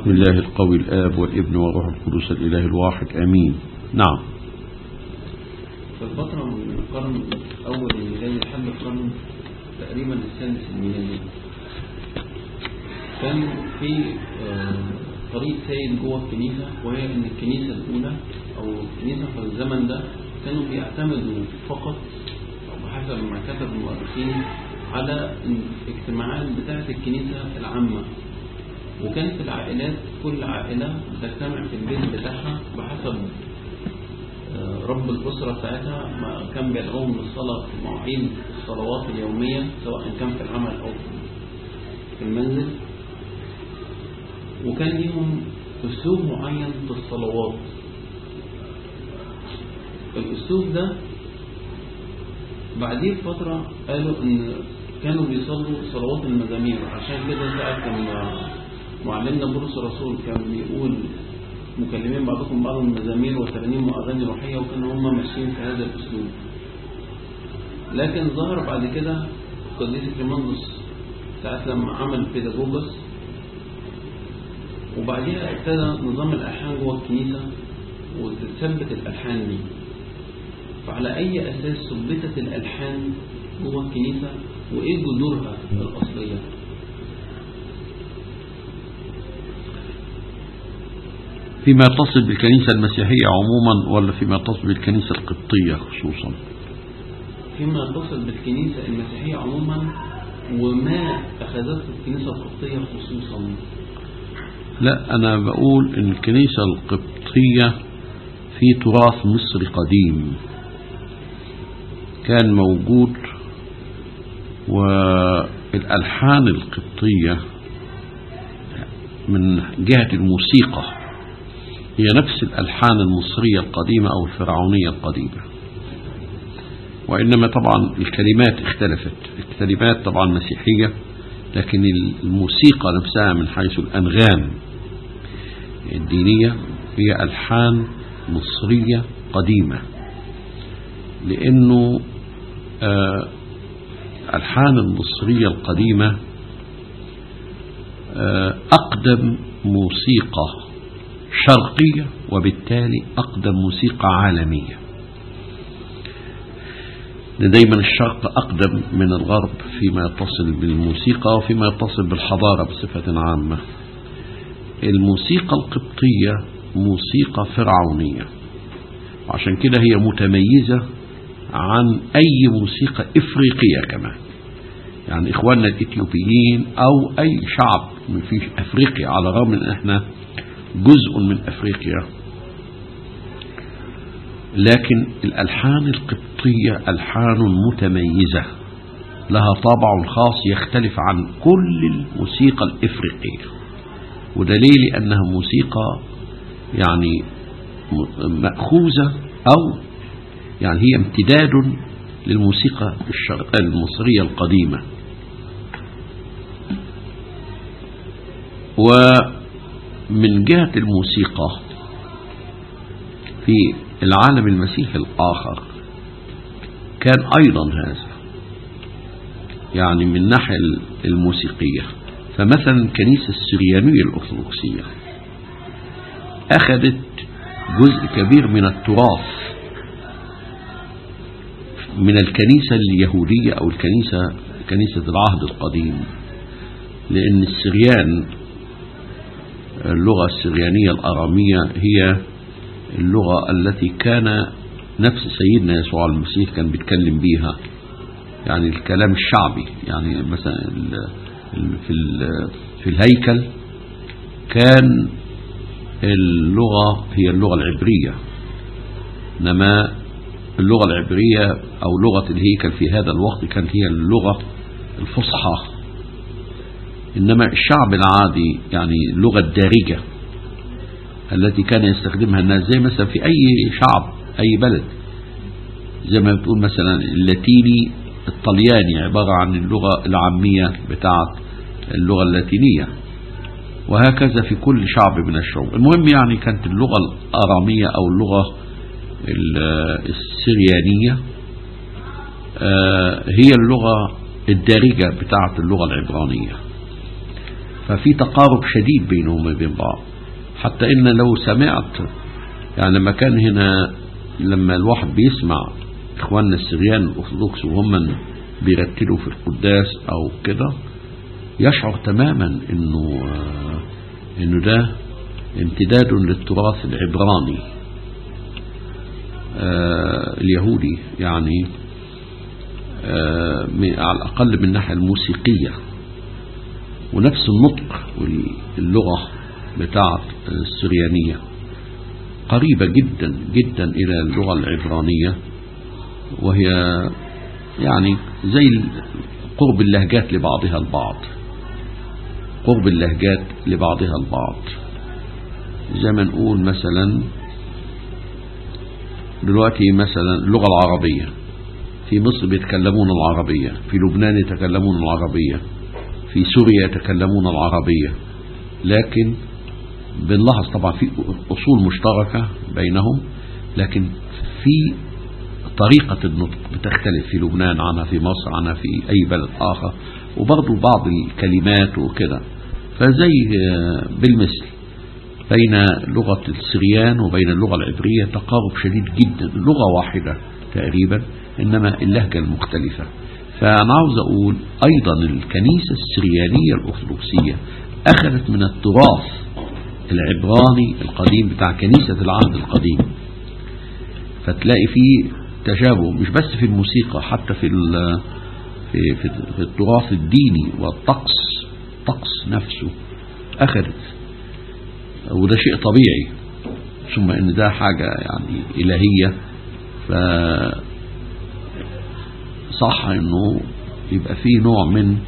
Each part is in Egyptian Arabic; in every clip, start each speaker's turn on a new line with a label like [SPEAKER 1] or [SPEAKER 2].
[SPEAKER 1] بسم الله القوي الآب والابن والروح القدس الإله الواحد آمين نعم
[SPEAKER 2] في الفترة من القرن الأول الميلادي لحد القرن تقريبا السادس الميلادي كان في آه، طريق سائد جوه الكنيسة وهي إن الكنيسة الأولى أو الكنيسة في الزمن ده كانوا بيعتمدوا فقط أو بحسب ما كتب المؤرخين على الاجتماعات بتاعة الكنيسة العامة وكانت العائلات كل عائلة بتجتمع في البيت بتاعها بحسب آه، رب الأسرة بتاعتها ما كان بيدعوهم للصلاة في مواعيد الصلوات اليومية سواء كان في العمل أو في المنزل وكان ليهم أسلوب معين في الصلوات الأسلوب ده بعديه بفترة قالوا إن كانوا بيصلوا صلوات المزامير عشان كده ساعة كان معلمنا بولس الرسول كان بيقول مكلمين بعضكم بعض المزامير والترانيم واغاني روحيه وكانوا هم ماشيين في هذا الاسلوب لكن ظهر بعد كده قديس كليماندوس ساعة لما عمل بيداجوجس وبعديها ابتدى نظام الالحان جوه الكنيسه وتثبت الالحان دي فعلى اي اساس ثبتت الالحان جوه الكنيسه وايه جذورها الاصليه
[SPEAKER 1] فيما يتصل بالكنيسة المسيحية عموما ولا فيما يتصل بالكنيسة القبطية خصوصا
[SPEAKER 2] فيما يتصل بالكنيسة المسيحية عموما وما أخذته الكنيسة القبطية خصوصا
[SPEAKER 1] لا أنا بقول إن الكنيسة القبطية في تراث مصري قديم كان موجود والألحان القبطية من جهة الموسيقى هي نفس الألحان المصرية القديمة أو الفرعونية القديمة وإنما طبعا الكلمات اختلفت الكلمات طبعا مسيحية لكن الموسيقى نفسها من حيث الأنغام الدينية هي ألحان مصرية قديمة لأنه آه الألحان المصرية القديمة آه أقدم موسيقى شرقية وبالتالي أقدم موسيقى عالمية دايما الشرق أقدم من الغرب فيما يتصل بالموسيقى وفيما يتصل بالحضارة بصفة عامة الموسيقى القبطية موسيقى فرعونية وعشان كده هي متميزة عن أي موسيقى إفريقية كمان يعني إخواننا الإثيوبيين أو أي شعب في أفريقيا على الرغم من إحنا جزء من أفريقيا لكن الألحان القبطية ألحان متميزة لها طابع خاص يختلف عن كل الموسيقى الإفريقية ودليل أنها موسيقى يعني مأخوذة أو يعني هي امتداد للموسيقى المصرية القديمة ومن جهة الموسيقى في العالم المسيحي الآخر كان أيضا هذا يعني من الناحية الموسيقية فمثلا الكنيسة السريانية الأرثوذكسية أخذت جزء كبير من التراث من الكنيسة اليهودية أو الكنيسة كنيسة العهد القديم لأن السريان اللغة السريانية الأرامية هي اللغة التي كان نفس سيدنا يسوع المسيح كان بيتكلم بيها يعني الكلام الشعبي يعني مثلا في في الهيكل كان اللغة هي اللغة العبرية إنما اللغة العبرية أو لغة الهيكل في هذا الوقت كانت هي اللغة الفصحى إنما الشعب العادي يعني اللغة الدارجة التي كان يستخدمها الناس زي مثلا في أي شعب أي بلد زي ما بتقول مثلا اللاتيني الطلياني عبارة عن اللغة العامية بتاعت اللغة اللاتينية وهكذا في كل شعب من الشعوب المهم يعني كانت اللغة الأرامية أو اللغة السريانية هي اللغة الدارجة بتاعت اللغة العبرانية ففي تقارب شديد بينهم وبين بعض حتى ان لو سمعت يعني لما كان هنا لما الواحد بيسمع اخواننا السريان الارثوذكس وهم بيرتلوا في القداس او كده يشعر تماما انه آه انه ده امتداد للتراث العبراني آه اليهودي يعني آه على الأقل من الناحية الموسيقية ونفس النطق واللغة بتاعة السريانية قريبة جدا جدا إلى اللغة العبرانية وهي يعني زي قرب اللهجات لبعضها البعض قرب اللهجات لبعضها البعض زي ما نقول مثلا دلوقتي مثلا اللغة العربية في مصر بيتكلمون العربية في لبنان يتكلمون العربية في سوريا يتكلمون العربية لكن بنلاحظ طبعا في أصول مشتركة بينهم لكن في طريقة النطق بتختلف في لبنان عنها في مصر عنها في أي بلد آخر وبرضو بعض الكلمات وكده فزي بالمثل بين لغة السريان وبين اللغة العبرية تقارب شديد جدا اللغة واحدة تقريبا إنما اللهجة المختلفة فأنا عاوز أقول أيضا الكنيسة السريانية الأرثوذكسية أخذت من التراث العبراني القديم بتاع كنيسة العهد القديم فتلاقي فيه تشابه مش بس في الموسيقى حتى في في في, في التراث الديني والطقس الطقس نفسه أخذت وده شيء طبيعي ثم ان ده حاجة يعني إلهية ف صح انه يبقى فيه نوع من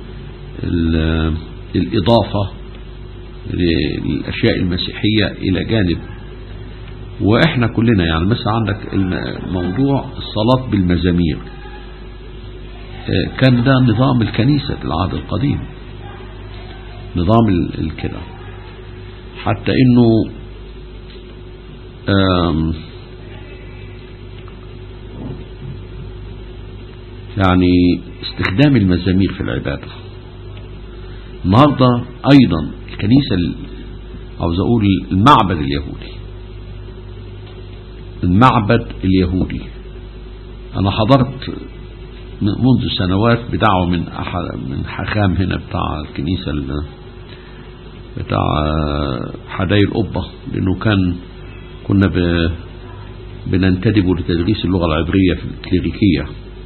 [SPEAKER 1] الإضافة للأشياء المسيحية إلى جانب وإحنا كلنا يعني مثلا عندك موضوع الصلاة بالمزامير كان ده نظام الكنيسة العهد القديم نظام الكده حتى انه يعني استخدام المزامير في العبادة النهاردة ايضا الكنيسة عاوز اقول المعبد اليهودي المعبد اليهودي انا حضرت منذ سنوات بدعوة من من حخام هنا بتاع الكنيسة بتاع حداي القبة لأنه كان كنا ب بننتدب لتدريس اللغة العبرية في الكليريكية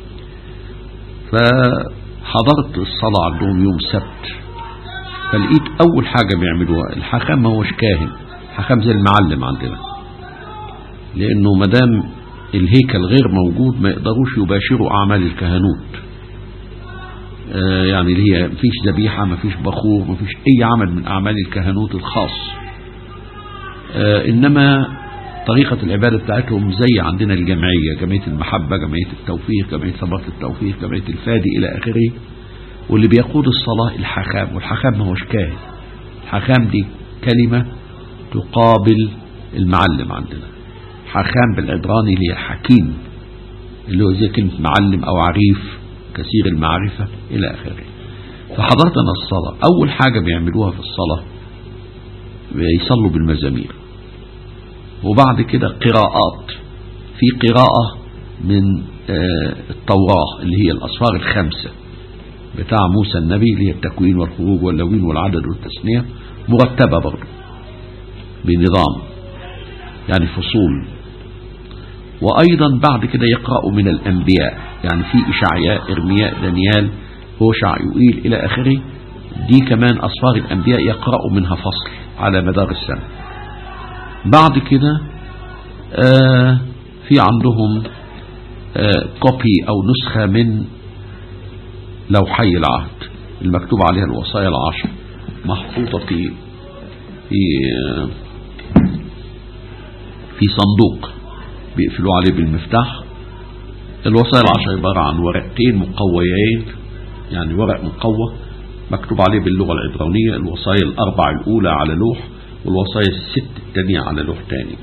[SPEAKER 1] فحضرت الصلاة عندهم يوم سبت فلقيت أول حاجة بيعملوها الحكام ما هوش كاهن حكام زي المعلم عندنا لأنه مدام الهيكل غير موجود ما يقدروش يباشروا أعمال الكهنوت يعني اللي هي مفيش ذبيحة مفيش بخور مفيش أي عمل من أعمال الكهنوت الخاص إنما طريقة العبادة بتاعتهم زي عندنا الجمعية جمعية المحبة جمعية التوفيق جمعية ثمرة التوفيق جمعية الفادي إلى آخره واللي بيقود الصلاة الحكام والحكام ما هوش كاهن الحكام دي كلمة تقابل المعلم عندنا حكام بالعبراني اللي هي حكيم اللي هو زي كلمة معلم أو عريف كثير المعرفة إلى آخره فحضرت أنا الصلاة أول حاجة بيعملوها في الصلاة بيصلوا بالمزامير وبعد كده قراءات في قراءة من التوراة اللي هي الأصفار الخمسة بتاع موسى النبي اللي هي التكوين والخروج واللوين والعدد والتثنية مرتبة برضه بنظام يعني فصول وأيضا بعد كده يقرأوا من الأنبياء يعني في إشعياء إرمياء دانيال هوشع يوئيل إلى آخره دي كمان أصفار الأنبياء يقرأوا منها فصل على مدار السنة بعد كده آه في عندهم آه كوبي أو نسخة من لوحي العهد المكتوب عليها الوصايا العشر محطوطة في في آه في صندوق بيقفلوا عليه بالمفتاح الوصايا العشر عبارة عن ورقتين مقويين يعني ورق مقوى مكتوب عليه باللغة العبرانية الوصايا الأربع الأولى على لوح والوصايا الست الثانية على لوح تاني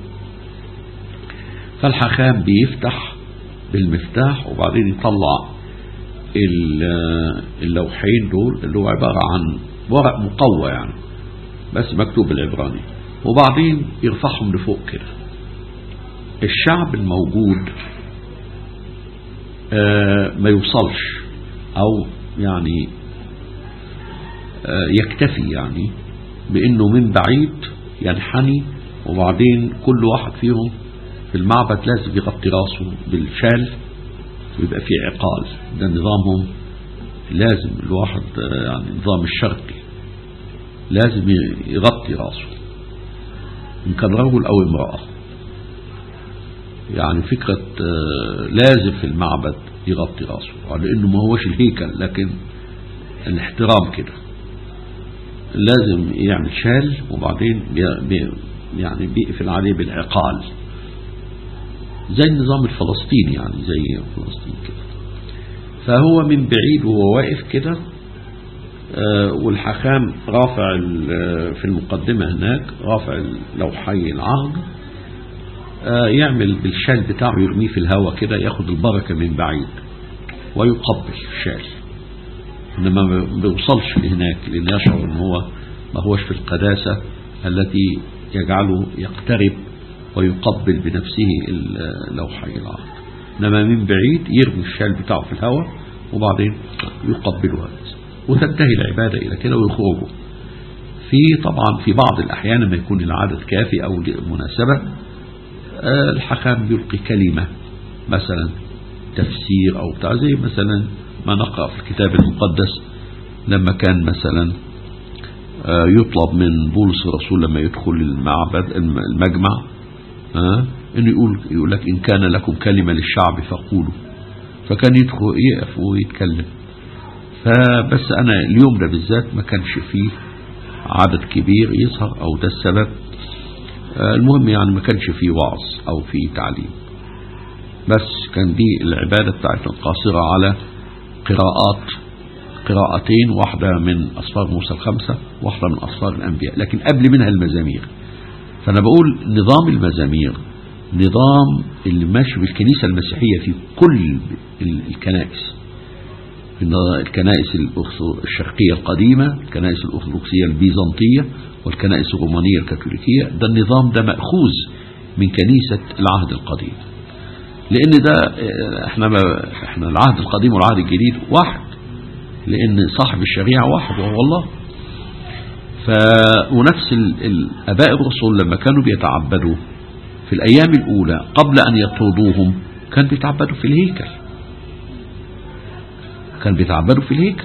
[SPEAKER 1] فالحكام بيفتح بالمفتاح وبعدين يطلع اللوحين دول اللي هو عبارة عن ورق مقوى يعني بس مكتوب بالعبراني وبعدين يرفعهم لفوق كده الشعب الموجود آه ما يوصلش او يعني آه يكتفي يعني بانه من بعيد ينحني وبعدين كل واحد فيهم في المعبد لازم يغطي راسه بالشال ويبقى في عقال ده نظامهم لازم الواحد يعني نظام الشرقي لازم يغطي راسه إن كان رجل أو امرأة يعني فكرة لازم في المعبد يغطي راسه لأنه ما هوش الهيكل لكن الاحترام كده لازم يعمل شال وبعدين بي بي يعني بيقفل عليه بالعقال زي النظام الفلسطيني يعني زي فلسطين كده فهو من بعيد وهو واقف كده آه والحكام رافع في المقدمة هناك رافع لوحي العرض آه يعمل بالشال بتاعه يرميه في الهواء كده ياخد البركة من بعيد ويقبل الشال انما ما بيوصلش لهناك لان يشعر ان هو ما هوش في القداسة التي يجعله يقترب ويقبل بنفسه لوحي العرض انما من بعيد يرمي الشال بتاعه في الهواء وبعدين يقبله هذا وتنتهي العبادة إلى كده ويخرجوا في طبعا في بعض الأحيان لما يكون العدد كافي أو مناسبة الحكام يلقي كلمة مثلا تفسير أو بتاع زي مثلا ما نقرأ في الكتاب المقدس لما كان مثلا يطلب من بولس الرسول لما يدخل المعبد المجمع انه يقول يقول لك ان كان لكم كلمه للشعب فقولوا فكان يدخل يقف ويتكلم فبس انا اليوم ده بالذات ما كانش فيه عدد كبير يظهر او ده السبب المهم يعني ما كانش فيه وعظ او فيه تعليم بس كان دي العبادة بتاعتنا قاصرة على قراءات قراءتين واحدة من أصفار موسى الخمسة واحدة من أصفار الأنبياء لكن قبل منها المزامير فأنا بقول نظام المزامير نظام اللي ماشي بالكنيسة المسيحية في كل الكنائس الكنائس الشرقية القديمة الكنائس الأرثوذكسية البيزنطية والكنائس الرومانية الكاثوليكية ده النظام ده مأخوذ من كنيسة العهد القديم لأن ده احنا ما احنا العهد القديم والعهد الجديد واحد لأن صاحب الشريعة واحد وهو الله ف ونفس الآباء الرسل لما كانوا بيتعبدوا في الأيام الأولى قبل أن يطردوهم كان بيتعبدوا في الهيكل كان بيتعبدوا في الهيكل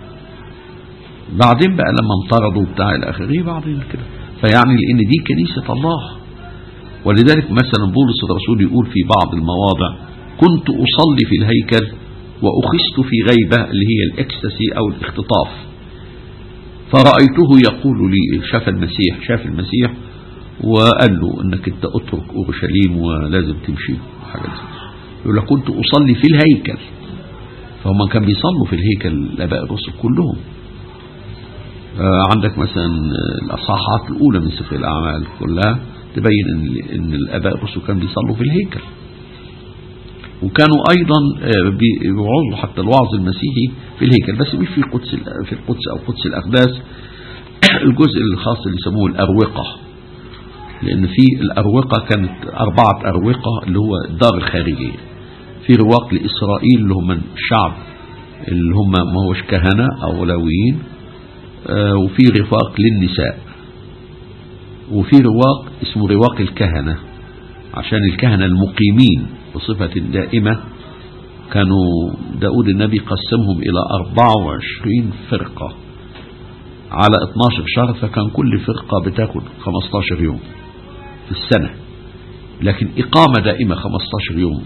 [SPEAKER 1] بعدين بقى لما انطردوا بتاع الآخرين بعدين كده فيعني لأن دي كنيسة الله ولذلك مثلا بولس الرسول يقول في بعض المواضع كنت أصلي في الهيكل وأخست في غيبة اللي هي الإكستسي أو الاختطاف فرأيته يقول لي شاف المسيح شاف المسيح وقال له انك انت اترك اورشليم ولازم تمشي حاجه زي يقول لك كنت اصلي في الهيكل فهم كان بيصلوا في الهيكل الاباء الرسل كلهم آه عندك مثلا الاصحاحات الاولى من سفر الاعمال كلها تبين ان ان الاباء الرسل كانوا بيصلوا في الهيكل وكانوا ايضا بيوعظوا حتى الوعظ المسيحي في الهيكل بس مش في قدس في القدس او قدس الاقداس الجزء الخاص اللي يسموه الاروقه لأن في الأروقة كانت أربعة أروقة اللي هو الدار الخارجية في رواق لإسرائيل اللي هم الشعب اللي هم ما هوش كهنة أو لاويين آه وفي رواق للنساء وفي رواق اسمه رواق الكهنة عشان الكهنة المقيمين بصفة دائمة كانوا داود النبي قسمهم إلى 24 فرقة على 12 شهر فكان كل فرقة بتاخد 15 يوم في السنة لكن إقامة دائمة 15 يوم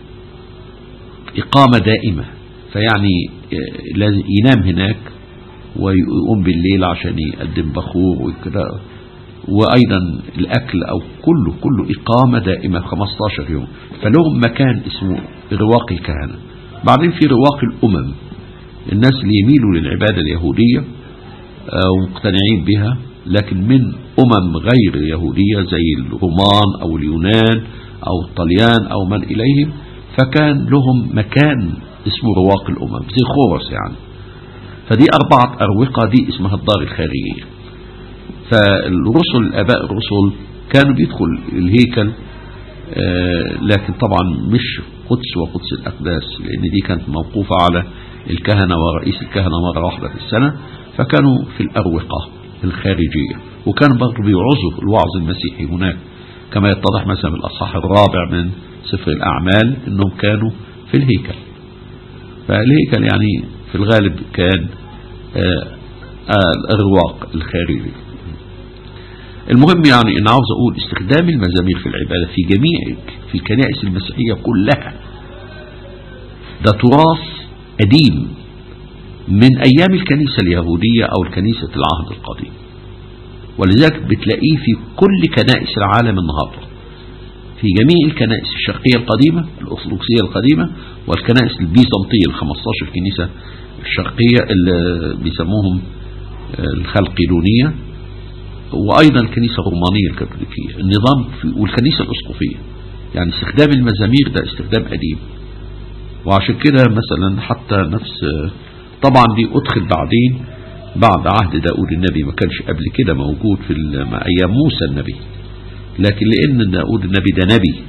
[SPEAKER 1] إقامة دائمة فيعني لازم ينام هناك ويقوم بالليل عشان يقدم بخور وكده وأيضا الأكل أو كله كله إقامة دائمة 15 يوم فلهم مكان اسمه رواق الكهنة بعدين في رواق الأمم الناس اللي يميلوا للعبادة اليهودية ومقتنعين بها لكن من أمم غير يهودية زي الرومان أو اليونان أو الطليان أو من إليهم فكان لهم مكان اسمه رواق الأمم زي خورس يعني فدي أربعة أروقة دي اسمها الدار الخارجية فالرسل الآباء الرسل كانوا بيدخل الهيكل آه، لكن طبعا مش قدس وقدس الأقداس لأن دي كانت موقوفة على الكهنة ورئيس الكهنة مرة واحدة في السنة فكانوا في الأروقة الخارجية وكان برضه بيعظوا الوعظ المسيحي هناك كما يتضح مثلا في الأصحاح الرابع من سفر الأعمال أنهم كانوا في الهيكل فالهيكل يعني في الغالب كان آه، آه، الأرواق الخارجي المهم يعني أنا عاوز أقول استخدام المزامير في العبادة في جميع في الكنائس المسيحية كلها ده تراث قديم من أيام الكنيسة اليهودية أو الكنيسة العهد القديم ولذلك بتلاقيه في كل كنائس العالم النهاردة في جميع الكنائس الشرقية القديمة الأرثوذكسية القديمة والكنائس البيزنطية ال 15 كنيسة الشرقية اللي بيسموهم الخلقيدونية وأيضا الكنيسة الرومانية الكاثوليكية النظام في والكنيسة الأسقفية يعني استخدام المزامير ده استخدام قديم وعشان كده مثلا حتى نفس طبعا دي أدخل بعدين بعد عهد داود النبي ما كانش قبل كده موجود في أيام موسى النبي لكن لأن داود النبي ده نبي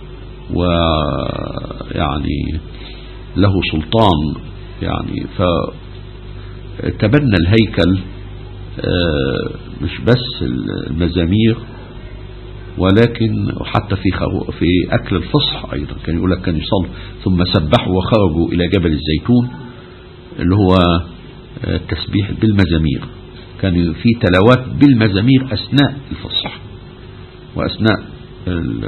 [SPEAKER 1] ويعني له سلطان يعني فتبنى الهيكل مش بس المزامير ولكن حتى في في أكل الفصح أيضا كان يقول لك كان يصلوا ثم سبحوا وخرجوا إلى جبل الزيتون اللي هو التسبيح بالمزامير كان في تلاوات بالمزامير أثناء الفصح وأثناء ال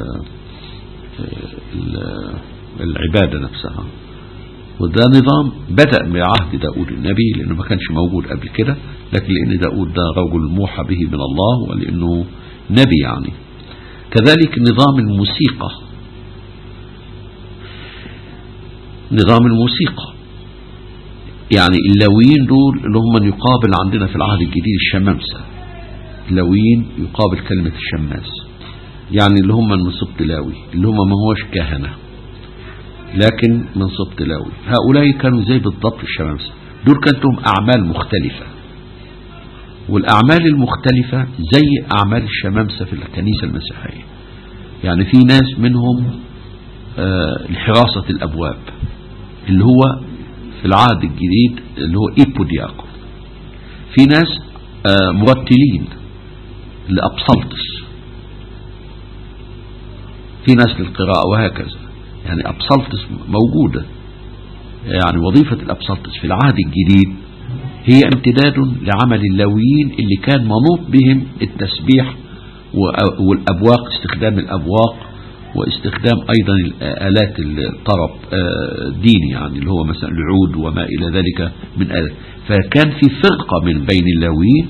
[SPEAKER 1] ال العبادة نفسها وده نظام بدأ بعهد داود النبي لأنه ما كانش موجود قبل كده لكن لأن داود ده رجل موحى به من الله ولأنه نبي يعني كذلك نظام الموسيقى نظام الموسيقى يعني اللويين دول اللي هم يقابل عندنا في العهد الجديد الشمامسة اللويين يقابل كلمة الشماس يعني اللي هم من سبط لاوي اللي هم ما هوش كهنة لكن من سبط لاوي هؤلاء كانوا زي بالضبط الشمامسة دول كانت لهم أعمال مختلفة والأعمال المختلفة زي أعمال الشمامسة في الكنيسة المسيحية يعني في ناس منهم آه لحراسة الأبواب اللي هو في العهد الجديد اللي هو إيبودياكو في ناس آه مرتلين لأبسلطس في ناس للقراءة وهكذا يعني أبسلطس موجودة يعني وظيفة الأبسلطس في العهد الجديد هي امتداد لعمل اللاويين اللي كان منوط بهم التسبيح والأبواق استخدام الأبواق واستخدام أيضا آلات الطرب ديني يعني اللي هو مثلا العود وما إلى ذلك من آلات فكان في فرقة من بين اللاويين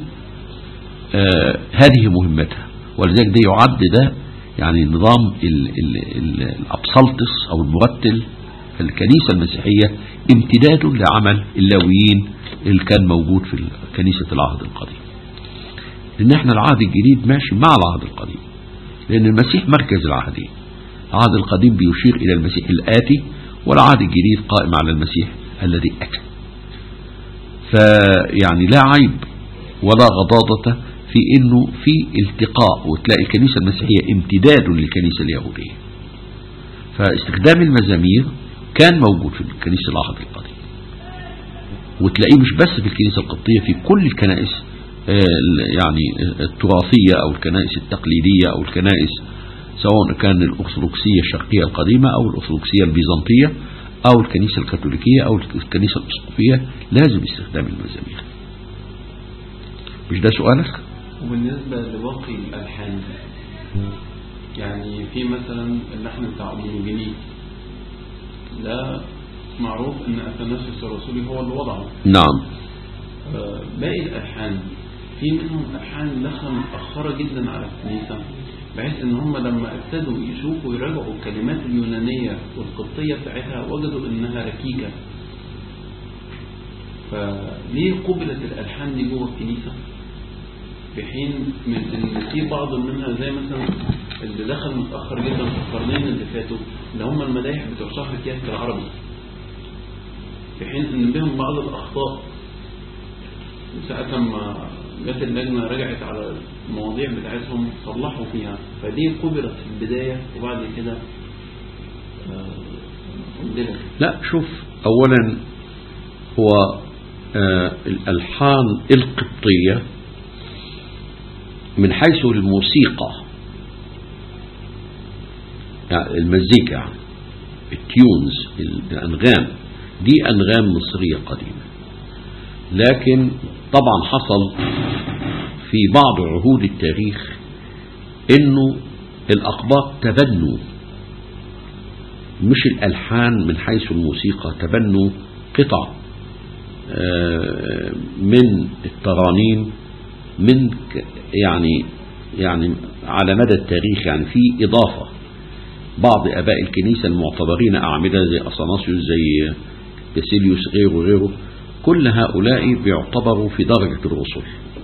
[SPEAKER 1] هذه مهمتها ولذلك ده يعد ده يعني نظام الأبسلطس أو المرتل في الكنيسة المسيحية امتداد لعمل اللاويين اللي كان موجود في كنيسة العهد القديم لأن احنا العهد الجديد ماشي مع العهد القديم لأن المسيح مركز العهدين العهد القديم بيشير إلى المسيح الآتي والعهد الجديد قائم على المسيح الذي أتى فيعني لا عيب ولا غضاضة في انه في التقاء وتلاقي الكنيسة المسيحية امتداد للكنيسة اليهودية فاستخدام المزامير كان موجود في الكنيسة العهد القديم وتلاقيه مش بس في الكنيسة القبطية في كل الكنائس يعني التراثية أو الكنائس التقليدية أو الكنائس سواء كان الأرثوذكسية الشرقية القديمة أو الأرثوذكسية البيزنطية أو الكنيسة الكاثوليكية أو الكنيسة الأسقفية لازم استخدام المزامير مش ده سؤالك؟
[SPEAKER 2] وبالنسبة لباقي الألحان يعني في مثلا اللحن بتاع أم الجنيه ده معروف ان اثناسيوس الرسولي هو اللي وضعه
[SPEAKER 1] نعم
[SPEAKER 2] باقي الالحان في منهم الحان دخل متاخره جدا على الكنيسه بحيث ان هم لما ابتدوا يشوفوا يراجعوا الكلمات اليونانيه والقبطيه بتاعتها وجدوا انها ركيكه فليه قبلت الالحان دي جوه الكنيسه في حين من ان في بعض منها زي مثلا اللي دخل متاخر جدا في القرنين اللي فاتوا اللي هم المدايح بتوع شهر كياس العربي في حين ان بهم بعض الاخطاء ساعة ما جت اللجنة رجعت على المواضيع بتاعتهم صلحوا فيها فدي قبلت في البداية وبعد كده آه، عدلت
[SPEAKER 1] لا شوف أولا هو آه، الألحان القبطية من حيث الموسيقى يعني المزيكا يعني التيونز الأنغام دي أنغام مصرية قديمة لكن طبعا حصل في بعض عهود التاريخ انه الأقباط تبنوا مش الألحان من حيث الموسيقى تبنوا قطع آه، من الترانيم من ك- يعني يعني على مدى التاريخ يعني في إضافة بعض آباء الكنيسة المعتبرين أعمدة زي أصناسيوس زي باسيليوس غيره غيره كل هؤلاء بيعتبروا في درجة الرسل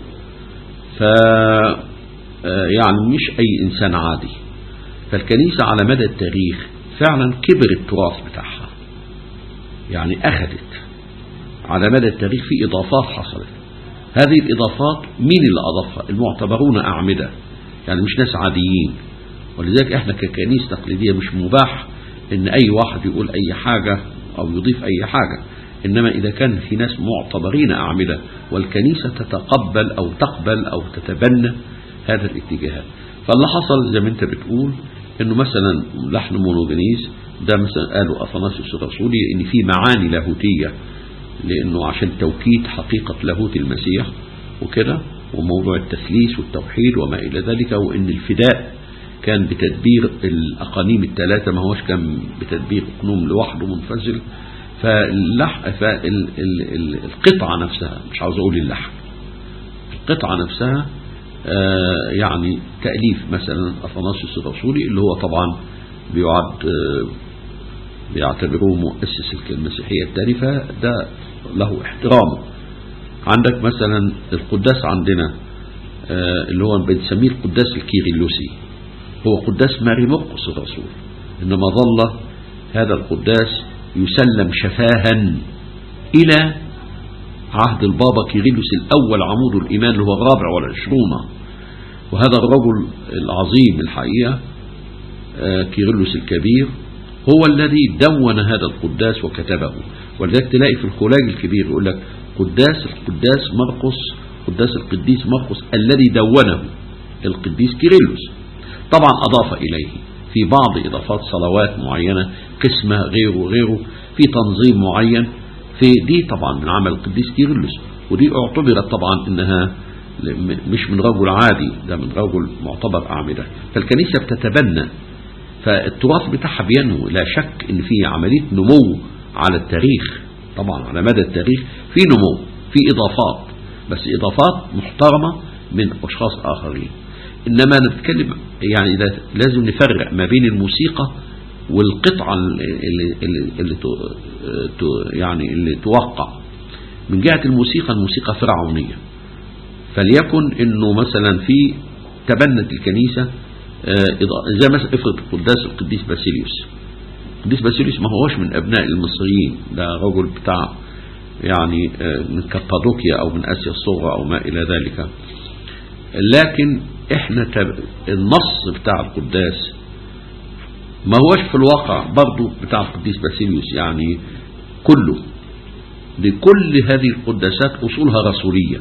[SPEAKER 1] ف آه، يعني مش أي إنسان عادي فالكنيسة على مدى التاريخ فعلا كبر التراث بتاعها يعني أخذت على مدى التاريخ في إضافات حصلت هذه الإضافات مين اللي أضافها المعتبرون أعمدة يعني مش ناس عاديين ولذلك احنا ككنيسة تقليدية مش مباح ان اي واحد يقول اي حاجة او يضيف اي حاجة انما اذا كان في ناس معتبرين اعمدة والكنيسة تتقبل او تقبل او تتبنى هذا الاتجاهات فاللي حصل زي ما انت بتقول انه مثلا لحن مونوجينيز ده مثلا قالوا اثناسيوس الرسولي ان في معاني لاهوتية لانه عشان توكيد حقيقة لاهوت المسيح وكده وموضوع التثليث والتوحيد وما الى ذلك وان الفداء كان بتدبير الأقانيم الثلاثة ما هوش كان بتدبير أقنوم لوحده منفصل فاللح فالقطعة نفسها مش عاوز أقول اللحن القطعة نفسها آه، يعني تأليف مثلا أثناسيوس الرسولي اللي هو طبعا بيعد آه، بيعتبروه مؤسس المسيحية الثاني فده له احترامه عندك مثلا القداس عندنا آه، اللي هو بنسميه القداس الكيرلسي هو قداس ماري مرقس الرسول إنما ظل هذا القداس يسلم شفاها إلى عهد البابا كيرلس الأول عمود الإيمان اللي هو الرابع والعشرون وهذا الرجل العظيم الحقيقة آه، كيرلس الكبير هو الذي دون هذا القداس وكتبه ولذلك تلاقي في الخلاج الكبير يقول لك قداس القداس مرقس قداس القديس مرقس الذي دونه القديس كيرلس طبعا أضاف إليه في بعض إضافات صلوات معينة قسمة غيره غيره في تنظيم معين في دي طبعا من عمل القديس كيرلس ودي اعتبرت طبعا انها م- مش من رجل عادي ده من رجل معتبر أعمدة فالكنيسة بتتبنى فالتراث بتاعها بينمو لا شك ان في عملية نمو على التاريخ طبعا على مدى التاريخ في نمو في إضافات بس إضافات محترمة من أشخاص آخرين إنما نتكلم يعني ده لازم نفرق ما بين الموسيقى والقطعة اللي, اللي, اللي تو- تو- يعني اللي توقع من جهة الموسيقى الموسيقى فرعونية فليكن انه مثلا في تبنت الكنيسة آه، إضاءة- زي مثلا افرض قداس القديس باسيليوس القديس باسيليوس ما هوش من ابناء المصريين ده رجل بتاع يعني آه، من كابادوكيا او من اسيا الصغرى او ما الى ذلك لكن احنا تب... النص بتاع القداس ما هوش في الواقع برضو بتاع القديس باسيليوس يعني كله لكل هذه القداسات أصولها رسولية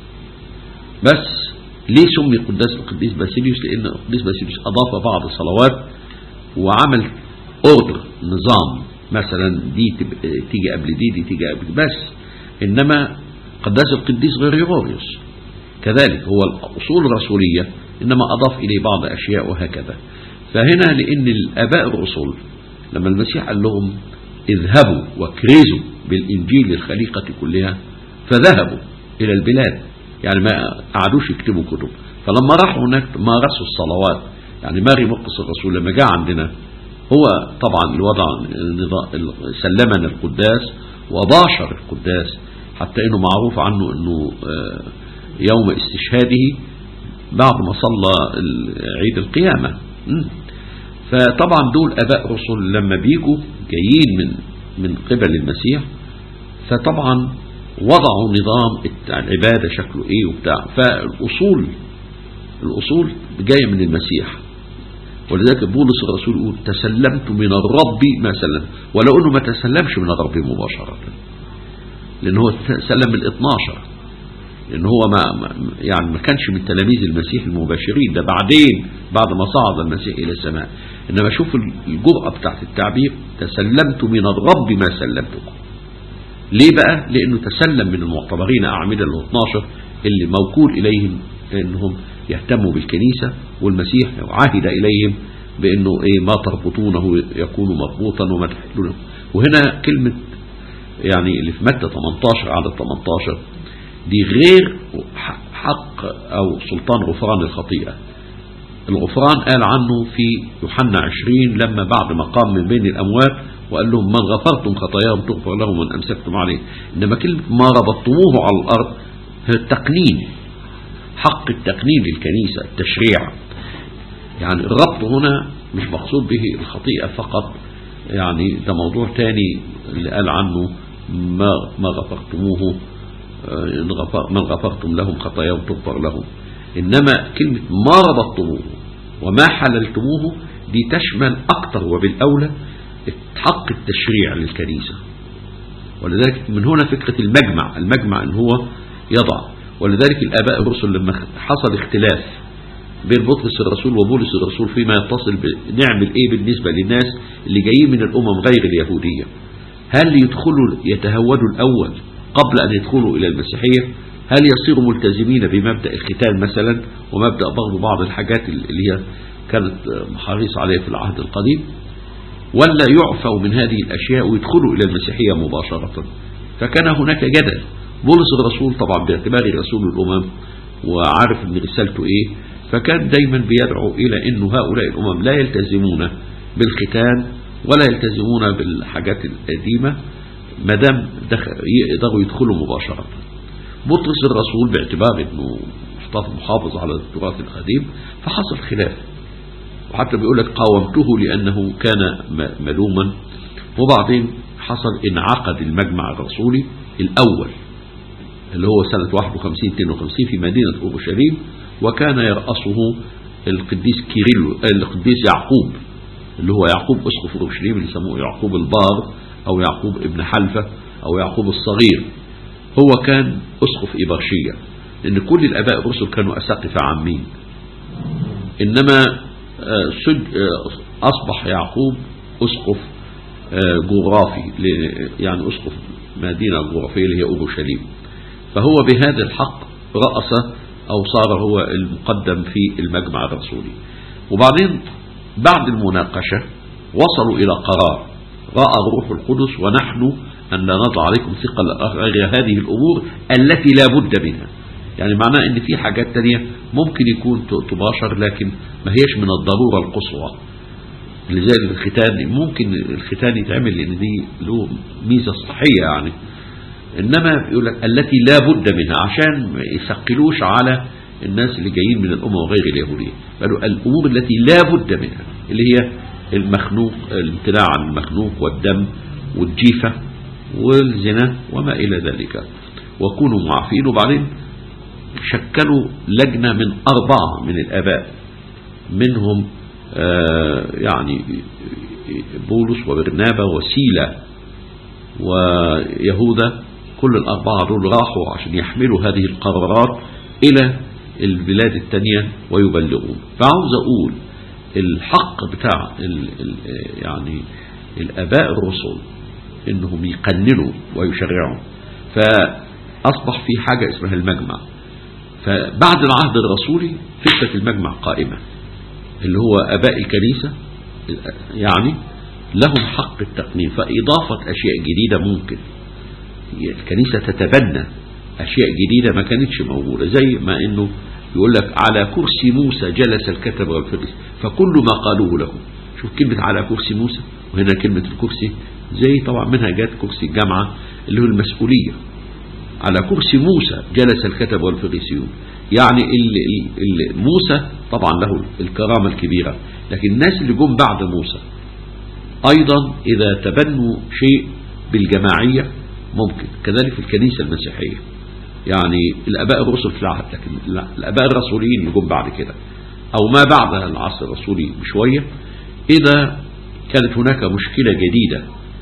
[SPEAKER 1] بس ليه سمي قداس القديس باسيليوس لأن القديس باسيليوس أضاف بعض الصلوات وعمل اوردر نظام مثلا دي تب- تيجي قبل دي دي تيجي قبل دي بس إنما قداس القديس غريغوريوس كذلك هو الأصول الرسولية إنما أضاف إليه بعض أشياء وهكذا فهنا لأن الآباء الرسل لما المسيح قال لهم اذهبوا واكرزوا بالإنجيل للخليقة كلها فذهبوا إلى البلاد يعني ما قعدوش يكتبوا كتب فلما راحوا هناك مارسوا الصلوات يعني ماري مرقس الرسول لما جاء عندنا هو طبعا الوضع النظام- سلمنا القداس وباشر القداس حتى انه معروف عنه انه آه، يوم استشهاده بعد ما صلى ال- عيد القيامة مم. فطبعا دول اباء رسل لما بيجوا جايين من من قبل المسيح فطبعا وضعوا نظام العبادة شكله ايه وبتاع فالأصول الأصول جاية من المسيح ولذلك بولس الرسول يقول تسلمت من الرب ما سلم ولو انه ما تسلمش من الرب مباشرة لان هو سلم من 12 لان هو ما يعني ما كانش من تلاميذ المسيح المباشرين ده بعدين بعد ما صعد المسيح الى السماء انما شوف الجرأة بتاعت التعبير تسلمت من الرب ما سلمتكم ليه بقى لانه تسلم من المعتبرين اعمدة ال 12 اللي موكول اليهم انهم يهتموا بالكنيسة والمسيح عهد إليهم بأنه إيه ما تربطونه يكون مربوطا وما تحلونه وهنا كلمة يعني اللي في متى 18 عدد 18 دي غير حق أو سلطان غفران الخطيئة الغفران قال عنه في يوحنا 20 لما بعد ما قام من بين الأموات وقال لهم من غفرتم خطاياهم تغفر لهم من أمسكتم عليه إنما كلمة ما ربطتموه على الأرض هي التقنين حق التقنين للكنيسة التشريع يعني الربط هنا مش مقصود به الخطيئة فقط يعني ده موضوع تاني اللي قال عنه ما ما غفرتموه من غفرتم لهم خطاياهم تغفر لهم إنما كلمة ما ربطتموه وما حللتموه دي تشمل أكتر وبالأولى حق التشريع للكنيسة ولذلك من هنا فكرة المجمع المجمع ان هو يضع ولذلك الآباء الرسل لما حصل اختلاف بين بطرس الرسول وبولس الرسول فيما يتصل بنعمل ايه بالنسبة للناس اللي جايين من الأمم غير اليهودية هل يدخلوا يتهودوا الأول قبل أن يدخلوا إلى المسيحية هل يصيروا ملتزمين بمبدأ الختان مثلا ومبدأ برضو بعض الحاجات اللي هي كانت حريص عليها في العهد القديم ولا يعفوا من هذه الأشياء ويدخلوا إلى المسيحية مباشرة فكان هناك جدل بولس الرسول طبعا باعتباره رسول الأمم وعارف ان رسالته ايه فكان دايما بيدعو الى انه هؤلاء الامم لا يلتزمون بالختان ولا يلتزمون بالحاجات القديمة ما دام يقدروا يدخلوا مباشرة بطرس الرسول باعتبار انه محافظ على التراث القديم فحصل خلاف وحتى بيقول لك قاومته لأنه كان ملوما وبعدين حصل انعقد المجمع الرسولي الأول اللي هو سنة 51 52 في مدينة أورشليم وكان يرأسه القديس كيريلو القديس يعقوب اللي هو يعقوب أسقف أورشليم اللي يسموه يعقوب البار أو يعقوب ابن حلفة أو يعقوب الصغير هو كان أسقف إبرشية لأن كل الآباء الرسل كانوا أساقفة عامين إنما أصبح يعقوب أسقف جغرافي يعني أسقف مدينة جغرافية اللي هي أورشليم فهو بهذا الحق رأس أو صار هو المقدم في المجمع الرسولي وبعدين بعد المناقشة وصلوا إلى قرار رأى الروح القدس ونحن أن لا نضع عليكم ثقل غير هذه الأمور التي لا بد منها يعني معناه ان في حاجات تانية ممكن يكون تباشر لكن ما هيش من الضرورة القصوى لذلك الختان ممكن الختان يتعمل لان دي له ميزة صحية يعني انما يقول لك التي لا بد منها عشان ما يثقلوش على الناس اللي جايين من الامم وغير اليهودية قالوا الامور التي لا بد منها اللي هي المخنوق الامتناع عن المخنوق والدم والجيفة والزنا وما الى ذلك وكونوا معافين وبعدين شكلوا لجنة من أربعة من الآباء منهم آه يعني بولس وبرنابا وسيلة ويهوذا كل الأربعة دول راحوا عشان يحملوا هذه القرارات إلى البلاد التانية ويبلغون فعاوز أقول الحق بتاع ال ال يعني الآباء الرسل إنهم يقننوا ويشرعوا فأصبح في حاجة اسمها المجمع فبعد العهد الرسولي فكرة المجمع قائمة اللي هو أباء الكنيسة يعني لهم حق التقنين فإضافة أشياء جديدة ممكن الكنيسة تتبنى أشياء جديدة ما كانتش موجودة زي ما أنه يقول لك على كرسي موسى جلس الكتب والفريس فكل ما قالوه له شوف كلمة على كرسي موسى وهنا كلمة الكرسي زي طبعا منها جات كرسي الجامعة اللي هو المسؤولية على كرسي موسى جلس الكتب والفريسيون يعني اللي اللي موسى طبعا له الكرامة الكبيرة لكن الناس اللي جم بعد موسى أيضا إذا تبنوا شيء بالجماعية ممكن كذلك في الكنيسة المسيحية يعني الآباء الرسل في العهد لكن لا الآباء الرسوليين اللي جم بعد كده أو ما بعد العصر الرسولي بشوية إذا كانت هناك مشكلة جديدة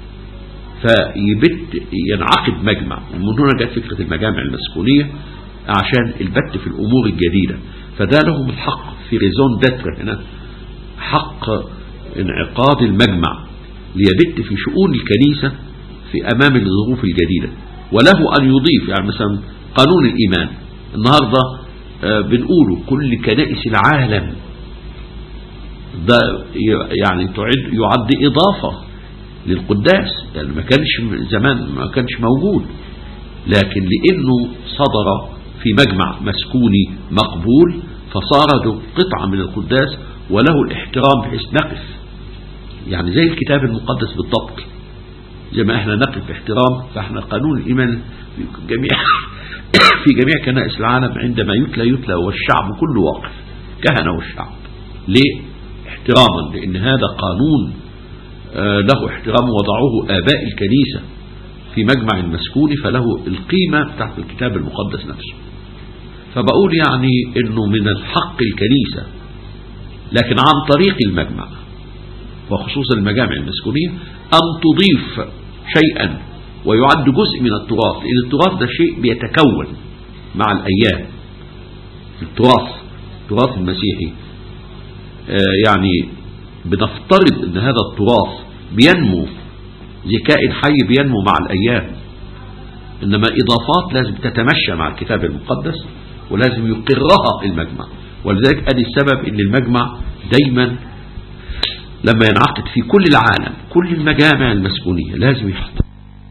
[SPEAKER 1] فيبت ينعقد مجمع ومن هنا جت فكرة المجامع المسكونية عشان البت في الأمور الجديدة فده لهم الحق في ريزون داتر هنا حق انعقاد المجمع ليبت في شؤون الكنيسة في أمام الظروف الجديدة وله أن يضيف يعني مثلا قانون الإيمان النهاردة آه، بنقوله كل كنائس العالم ده يعني تعد يعد إضافة للقداس يعني ما كانش زمان ما كانش موجود لكن لأنه صدر في مجمع مسكوني مقبول فصار له قطعة من القداس وله الاحترام بحيث نقف يعني زي الكتاب المقدس بالضبط زي ما احنا نقف باحترام فاحنا قانون الإيمان في جميع في جميع كنائس العالم عندما يتلى يتلى والشعب كله واقف كهنة والشعب ليه احتراما لأن هذا قانون آه، له احترام وضعوه آباء الكنيسة في مجمع المسكون فله القيمة بتاعت الكتاب المقدس نفسه فبقول يعني انه من الحق الكنيسة لكن عن طريق المجمع وخصوصا المجامع المسكونية أن تضيف شيئا ويعد جزء من التراث لأن التراث ده شيء بيتكون مع الأيام التراث التراث المسيحي آه، يعني بنفترض ان هذا التراث بينمو زي كائن حي بينمو مع الأيام إنما إضافات لازم تتمشى مع الكتاب المقدس ولازم يقرها المجمع ولذلك أدي السبب إن المجمع دايما لما ينعقد في كل العالم كل المجامع المسكونية لازم يحط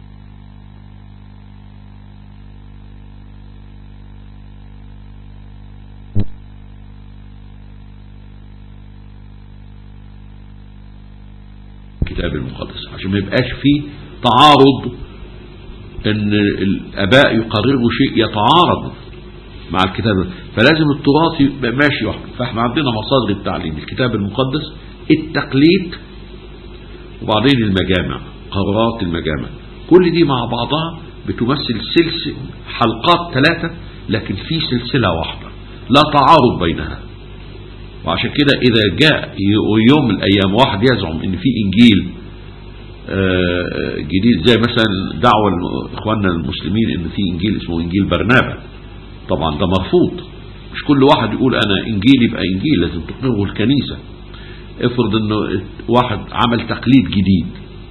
[SPEAKER 1] الكتاب المقدس عشان ما يبقاش فيه تعارض ان الاباء يقرروا شيء يتعارض مع الكتاب فلازم التراث يبقى ماشي وحده فاحنا عندنا مصادر التعليم الكتاب المقدس التقليد وبعدين المجامع قرارات المجامع كل دي مع بعضها بتمثل سلسلة حلقات ثلاثة لكن في سلسلة واحدة لا تعارض بينها وعشان كده إذا جاء يوم من الأيام واحد يزعم إن في إنجيل آه، جديد زي مثلا دعوة إخواننا المسلمين إن في إنجيل اسمه إنجيل برنابا طبعا ده مرفوض مش كل واحد يقول أنا إنجيل يبقى إنجيل لازم تقره الكنيسة افرض إنه واحد عمل تقليد جديد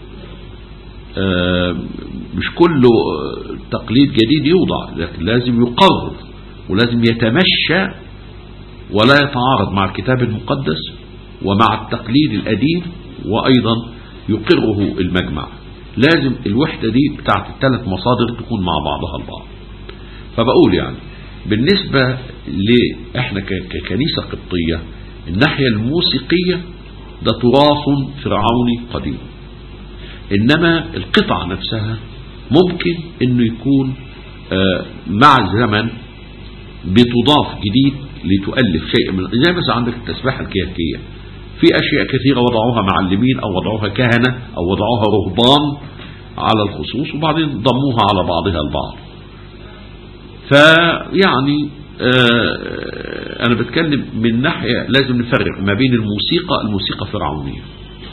[SPEAKER 1] آه، مش كله تقليد جديد يوضع لكن لازم يقرر ولازم يتمشى ولا يتعارض مع الكتاب المقدس ومع التقليد القديم وأيضا يقره المجمع لازم الوحدة دي بتاعت الثلاث مصادر تكون مع بعضها البعض فبقول يعني بالنسبة لإحنا ككنيسة قبطية الناحية الموسيقية ده تراث فرعوني قديم إنما القطعة نفسها ممكن إنه يكون آه، مع الزمن بتضاف جديد لتؤلف شيء من زي مثلا عندك التسبيحة الكيكية في أشياء كثيرة وضعوها معلمين أو وضعوها كهنة أو وضعوها رهبان على الخصوص وبعدين ضموها على بعضها البعض فيعني آه أنا بتكلم من ناحية لازم نفرق ما بين الموسيقى الموسيقى فرعونية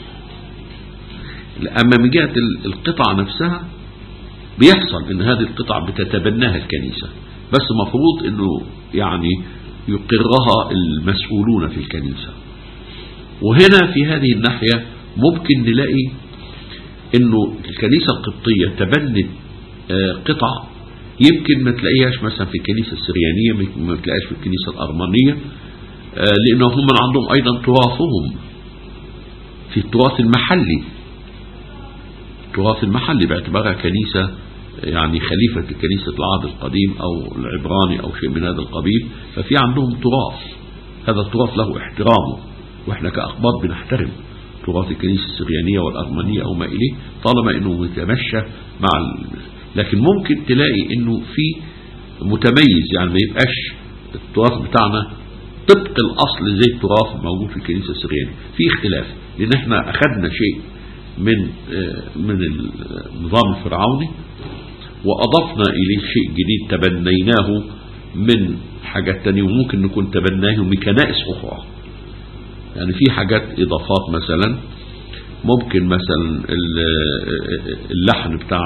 [SPEAKER 1] أما من جهة القطع نفسها بيحصل ان هذه القطع بتتبناها الكنيسة بس مفروض انه يعني يقرها المسؤولون في الكنيسة وهنا في هذه الناحية ممكن نلاقي انه الكنيسة القبطية تبنت آه، قطع يمكن ما تلاقيهاش مثلا في الكنيسة السريانية ما تلاقيهاش في الكنيسة الأرمنية آه، لأنهم هم عندهم أيضا تراثهم في التراث المحلي التراث المحلي باعتبارها كنيسة يعني خليفة كنيسة العهد القديم أو العبراني أو شيء من هذا القبيل ففي عندهم تراث هذا التراث له احترامه وإحنا كأقباط بنحترم تراث الكنيسة السريانية والأرمنية أو ما إليه طالما أنه متمشى مع ال... لكن ممكن تلاقي أنه في متميز يعني ما يبقاش التراث بتاعنا طبق الأصل زي التراث الموجود في الكنيسة السريانية في اختلاف لأن احنا أخذنا شيء من آه، من النظام الفرعوني وأضفنا إليه شيء جديد تبنيناه من حاجات تانية وممكن نكون تبناه من كنائس أخرى يعني في حاجات إضافات مثلا ممكن مثلا اللحن بتاع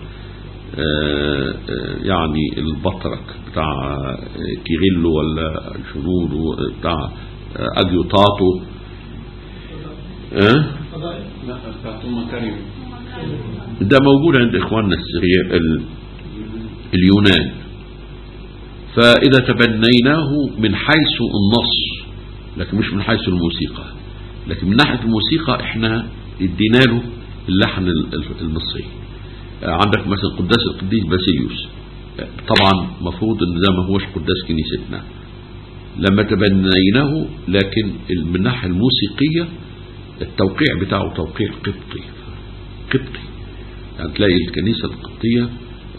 [SPEAKER 1] يعني البطرك بتاع كيريلو ولا شنودو بتاع أجيوتاتو أه؟
[SPEAKER 2] لا بتاعت أم كريم
[SPEAKER 1] ده موجود عند إخواننا السريع ال... اليونان فإذا تبنيناه من حيث النص لكن مش من حيث الموسيقى لكن من ناحية الموسيقى احنا ادينا له اللحن المصري عندك مثلا قداس القديس باسيليوس طبعا مفروض ان ده ما هوش قداس كنيستنا لما تبنيناه لكن من الناحية الموسيقية التوقيع بتاعه توقيع قبطي قبطي يعني تلاقي الكنيسة القبطية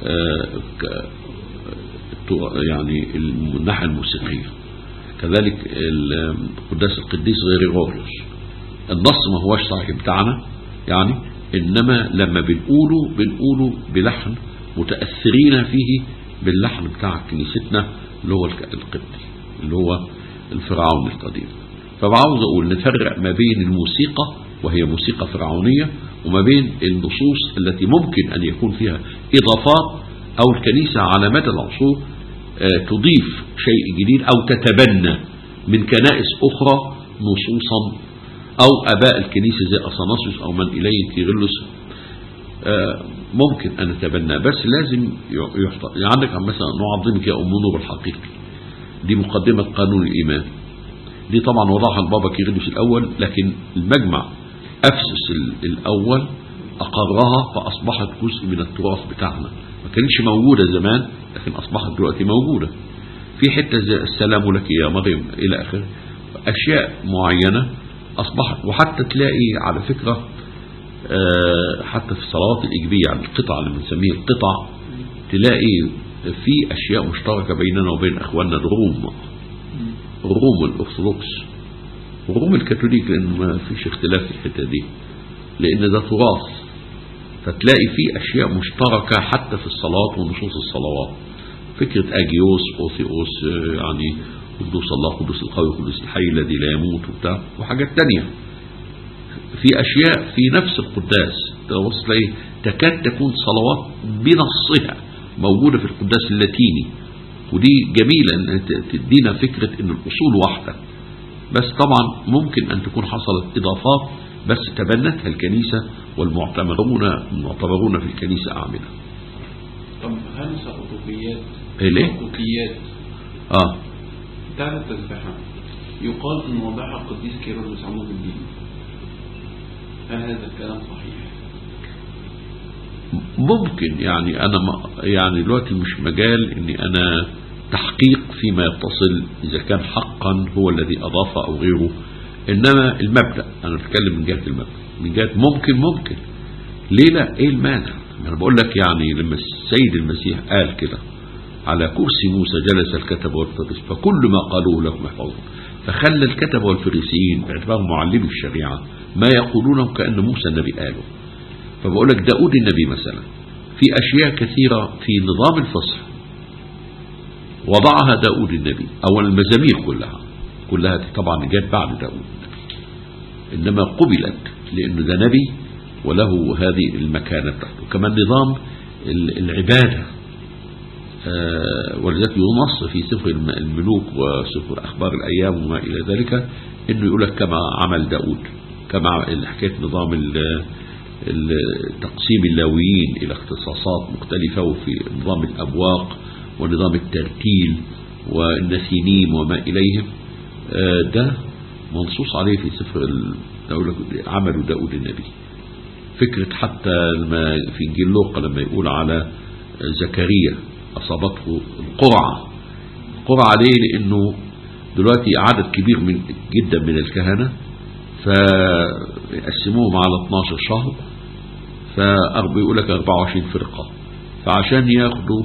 [SPEAKER 1] يعني من الناحية الموسيقية كذلك قداس القديس غير غوريوس النص ما هوش صحيح بتاعنا يعني إنما لما بنقوله بنقوله بلحن متأثرين فيه باللحن بتاع كنيستنا اللي هو القبطي اللي هو الفرعوني القديم فبعاوز أقول نفرق ما بين الموسيقى وهي موسيقى فرعونية وما بين النصوص التي ممكن أن يكون فيها إضافات أو الكنيسة على مدى العصور تضيف شيء جديد أو تتبنى من كنائس أخرى نصوصا أو أباء الكنيسة زي أصناسيوس أو من إليه كيرلس ممكن أن نتبنى بس لازم يحطى يعني عندك مثلا نعظمك يا أم نور الحقيقي دي مقدمة قانون الإيمان دي طبعا وضعها البابا كيرلس الأول لكن المجمع أفسس الأول أقرها فأصبحت جزء من التراث بتاعنا ما كانتش موجودة زمان لكن أصبحت دلوقتي موجودة في حتة زي السلام لك يا مريم إلى آخره أشياء معينة أصبحت وحتى تلاقي على فكرة حتى في الصلوات الإيجابية يعني القطع اللي بنسميها القطع تلاقي في أشياء مشتركة بيننا وبين أخواننا الروم الروم الأرثوذكس وروم الكاثوليك لأن ما فيش اختلاف في الحتة دي لأن ده تراث فتلاقي في أشياء مشتركة حتى في الصلاة ونصوص الصلوات فكرة أجيوس أوثيوس يعني قدوس الله قدوس القوي قدوس الحي الذي لا يموت وبتاع وحاجات تانية في أشياء في نفس القداس تبص تلاقي تكاد تكون صلوات بنصها موجودة في القداس اللاتيني ودي جميلة أن تدينا فكرة أن الأصول واحدة بس طبعا ممكن أن تكون حصلت إضافات بس تبنتها الكنيسة والمعتبرون المعتبرون في الكنيسة أعمدة
[SPEAKER 2] طب هل سقطوفيات
[SPEAKER 1] إيه ليه؟
[SPEAKER 2] سقطوفيات
[SPEAKER 1] آه
[SPEAKER 2] بتاعت التسبيحة يقال ان وضعها القديس كيرلس عمود الدين هل هذا الكلام صحيح؟
[SPEAKER 1] ممكن يعني أنا ما يعني دلوقتي مش مجال إني أنا تحقيق فيما يتصل إذا كان حقا هو الذي أضاف أو غيره إنما المبدأ أنا بتكلم من جهة المبدأ من جهة ممكن ممكن ليه لا إيه المانع أنا بقول لك يعني لما السيد المسيح قال كده على كرسي موسى جلس الكتب والفريس فكل ما قالوه لهم يحفظون فخلى الكتب والفريسيين باعتبارهم معلمي الشريعة ما يقولونه كأن موسى النبي قاله فبقول لك داود النبي مثلا في أشياء كثيرة في نظام الفصل وضعها داود النبي أو المزامير كلها كلها طبعا جت بعد داود إنما قبلت لأنه ده نبي وله هذه المكانة بتاعته كمان نظام العبادة ولذلك ينص في سفر الملوك وسفر أخبار الأيام وما إلى ذلك إنه يقول لك كما عمل داود كما حكاية نظام تقسيم اللاويين إلى اختصاصات مختلفة وفي نظام الأبواق ونظام الترتيل والنسينيم وما إليهم ده منصوص عليه في سفر عمل داود النبي فكرة حتى لما في إنجيل لوقا لما يقول على زكريا أصابته القرعة القرعة ليه لأنه دلوقتي عدد كبير من جدا من الكهنة فيقسموهم على 12 شهر فيقول لك 24 فرقة فعشان ياخدوا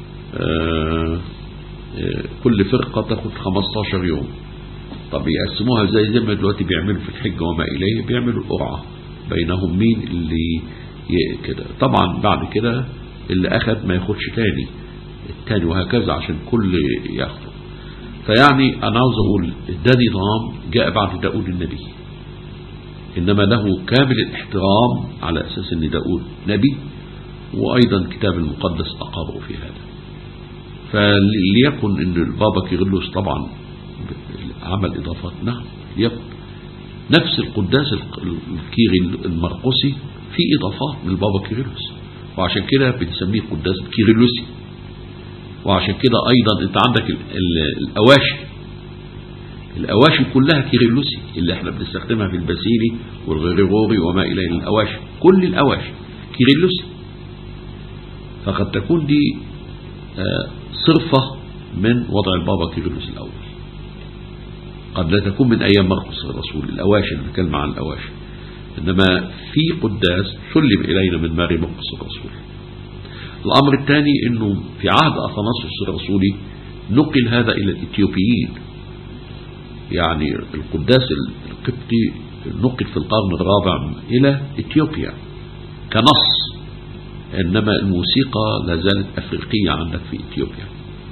[SPEAKER 1] كل فرقة تاخد 15 يوم طب يقسموها زي زي ما دلوقتي بيعملوا في الحجة وما إليه بيعملوا القرعة بينهم مين اللي كده طبعا بعد كده اللي أخذ ما ياخدش تاني التاني وهكذا عشان كل ياخده فيعني أنا عاوز أقول ده نظام جاء بعد داود النبي إنما له كامل الاحترام على أساس أن داود نبي وأيضا الكتاب المقدس أقره في هذا فليكن أن البابا كيرلس طبعا عمل إضافات نعم يكن نفس القداس الكيري المرقسي في إضافات من البابا كيرلس وعشان كده بنسميه قداس كيرلسي وعشان كده أيضا أنت عندك ال ال الأواشي الأواشي كلها كيرلسي اللي احنا بنستخدمها في الباسيلي والغريغوري وما إليه الأواشي كل الأواشي كيرلسي فقد تكون دي آه صرفة من وضع البابا كيرلس الأول قد لا تكون من أيام مرقس الرسول الأواشي نتكلم عن الأواشي إنما في قداس سلم إلينا من ماري مرقس الرسول الأمر الثاني أنه في عهد أثناسوس الرسولي نقل هذا إلى الإثيوبيين يعني القداس القبطي نقل في القرن الرابع إلى إثيوبيا كنص إنما الموسيقى لا زالت أفريقية عندك في إثيوبيا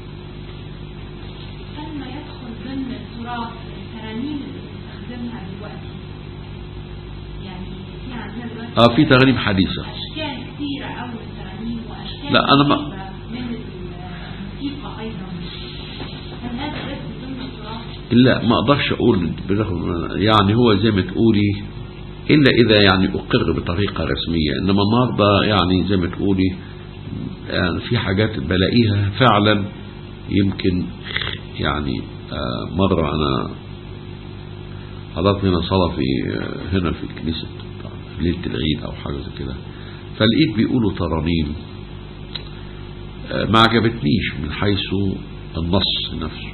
[SPEAKER 3] هل ما يدخل ضمن التراث الترانيم اللي بنستخدمها دلوقتي يعني في عندنا دلوقتي
[SPEAKER 1] آه في ترانيم حديثة
[SPEAKER 3] أشكال كثيرة أوي من الترانيم وأشكال
[SPEAKER 1] لا، أنا ما-
[SPEAKER 3] غريبة من الموسيقى أيضا هل هذا يدخل ضمن التراث؟
[SPEAKER 1] لا ما اقدرش اقول بلغة- يعني هو زي ما تقولي الا اذا يعني اقر بطريقة رسمية انما النهاردة يعني زي ما تقولي يعني في حاجات بلاقيها فعلا يمكن يعني آه، مرة انا حضرت هنا صلاة في آه، هنا في الكنيسة في ليلة العيد او حاجة زي كده فلقيت بيقولوا ترانيم آه، ما عجبتنيش من حيث النص نفسه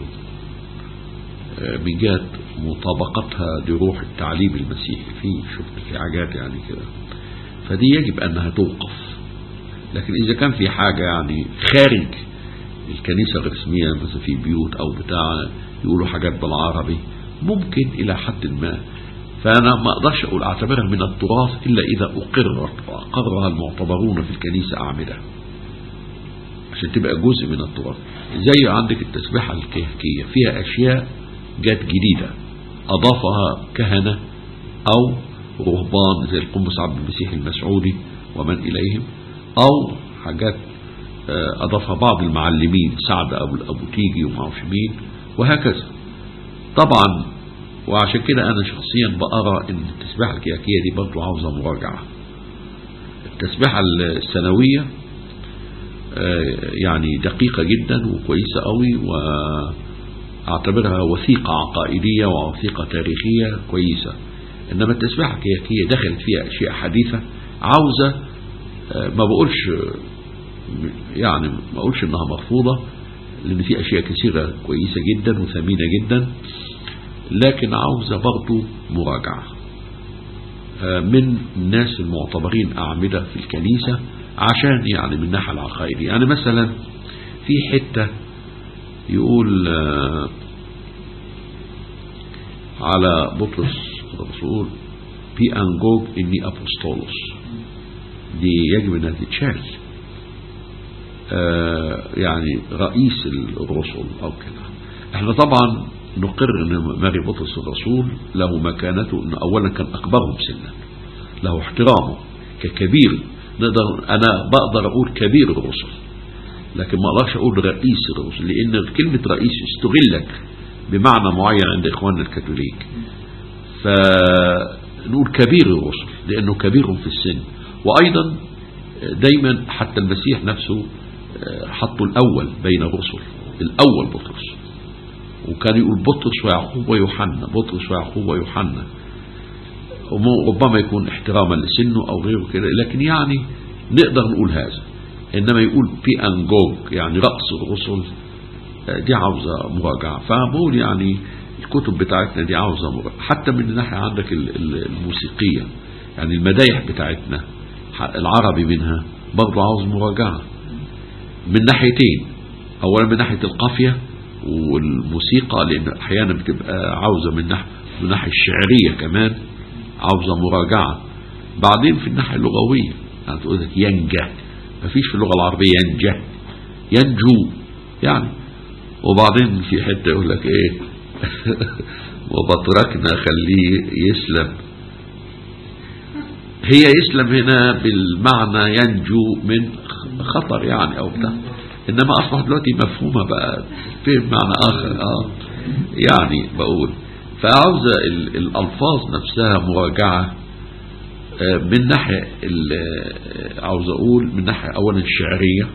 [SPEAKER 1] من جهة مطابقتها لروح التعليم المسيحي في شفت في حاجات يعني كده فدي يجب أنها توقف لكن إذا كان في حاجة يعني خارج الكنيسة الرسمية مثلا في بيوت أو بتاع يقولوا حاجات بالعربي ممكن إلى حد ما فأنا ما أقدرش أقول أعتبرها من التراث إلا إذا أقرت وأقرها المعتبرون في الكنيسة أعمدة عشان تبقى جزء من التراث زي عندك التسبيحة الكهكية فيها أشياء جت جديدة أضافها كهنة أو رهبان زي القنبس عبد المسيح المسعودي ومن إليهم أو حاجات آه، أضافها بعض المعلمين سعد أبو أبو تيجي ومعرفش مين وهكذا طبعا وعشان كده أنا شخصيا بأرى إن التسبيحة الكياكية دي برضه عاوزة مراجعة التسبيحة السنوية آه، يعني دقيقة جدا وكويسة قوي وأعتبرها وثيقة عقائدية ووثيقة تاريخية كويسة إنما التسبيحة الكياكية دخلت فيها أشياء حديثة عاوزة آه، ما بقولش يعني ما بقولش إنها مرفوضة لأن في أشياء كثيرة كويسة جدا وثمينة جدا لكن عاوزة برضو مراجعة آه، من الناس المعتبرين أعمدة في الكنيسة عشان يعني من الناحية العقائدية يعني مثلا في حتة يقول آه، على بطرس الرسول في أنجوج إني أبوستولوس دي يجب أنها تتشال آه، يعني رئيس الرسل أو كده احنا طبعا نقر ان ماري بطرس الرسول له مكانته انه اولا كان اكبرهم سنا له احترامه ككبير نقدر انا بقدر اقول كبير الرسل لكن ما اقدرش اقول رئيس الرسل لان كلمة رئيس استغلت بمعنى معين عند اخواننا الكاثوليك فنقول كبير الرسل لانه كبير في السن وايضا دايما حتى المسيح نفسه حطوا الاول بين الرسل الاول بطرس وكان يقول بطرس ويعقوب ويوحنا بطرس ويعقوب ويوحنا ربما يكون احتراما لسنه او غيره كده لكن يعني نقدر نقول هذا انما يقول بي انجوج يعني رأس الرسل دي عاوزة مراجعة فبقول يعني الكتب بتاعتنا دي عاوزة مراجعة حتى من الناحية عندك الموسيقية يعني المدايح بتاعتنا العربي منها برضه عاوز مراجعة من ناحيتين اولا من ناحية القافية والموسيقى لان احيانا بتبقى عاوزة من ناحية من الناحية الشعرية كمان عاوزة مراجعة بعدين في الناحية اللغوية يعني تقول لك ينجى مفيش في اللغة العربية ينجى ينجو يعني وبعدين في حتة يقول لك ايه وبتركنا خليه يسلم هي يسلم هنا بالمعنى ينجو من خطر يعني او بتاع انما اصبح دلوقتي مفهومة بقى في معنى اخر اه يعني بقول فعاوز ال- الالفاظ نفسها مراجعة آه، من ناحية ال- آه، عاوز اقول من ناحية اولا الشعرية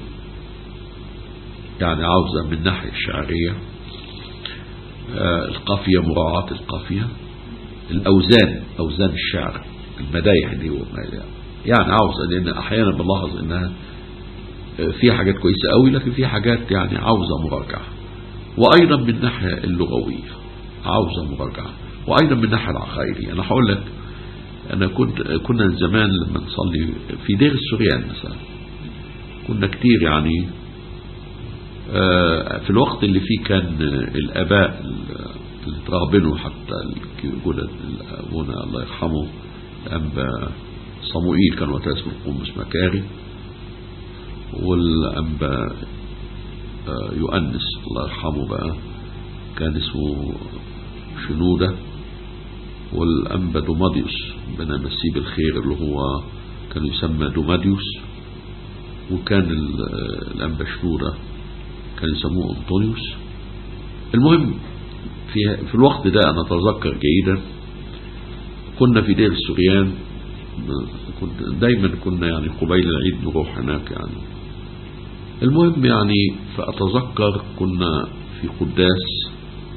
[SPEAKER 1] يعني عاوزة من ناحية الشعرية آه، القافية مراعاة القافية الأوزان أوزان الشعر المدايح دي وما- يعني عاوزة لأن أحيانا بلاحظ إنها آه، فيها حاجات كويسة قوي لكن في حاجات يعني عاوزة مراجعة وأيضا من الناحية اللغوية عاوزة مراجعة وأيضا من الناحية العقائدية أنا هقول لك أنا كنت كنا زمان لما نصلي في دير السوريان مثلا كنا كتير يعني آه، في الوقت اللي فيه كان آه، الآباء اللي تراهبنوا حتى الجدد أبونا الله يرحمه الأنبا صموئيل كان وقتها اسمه القمص مكاري والأنبا آه، يؤنس الله يرحمه بقى كان اسمه شنودة والأنبا دوماديوس ربنا يمسيه بالخير اللي هو كان يسمى دوماديوس وكان ال- الأنبا شنودة كان يسموه أنطونيوس المهم في, في الوقت ده أنا أتذكر جيدا كنا في دير السوريان كنت دايما كنا يعني قبيل العيد نروح هناك يعني المهم يعني فأتذكر كنا في قداس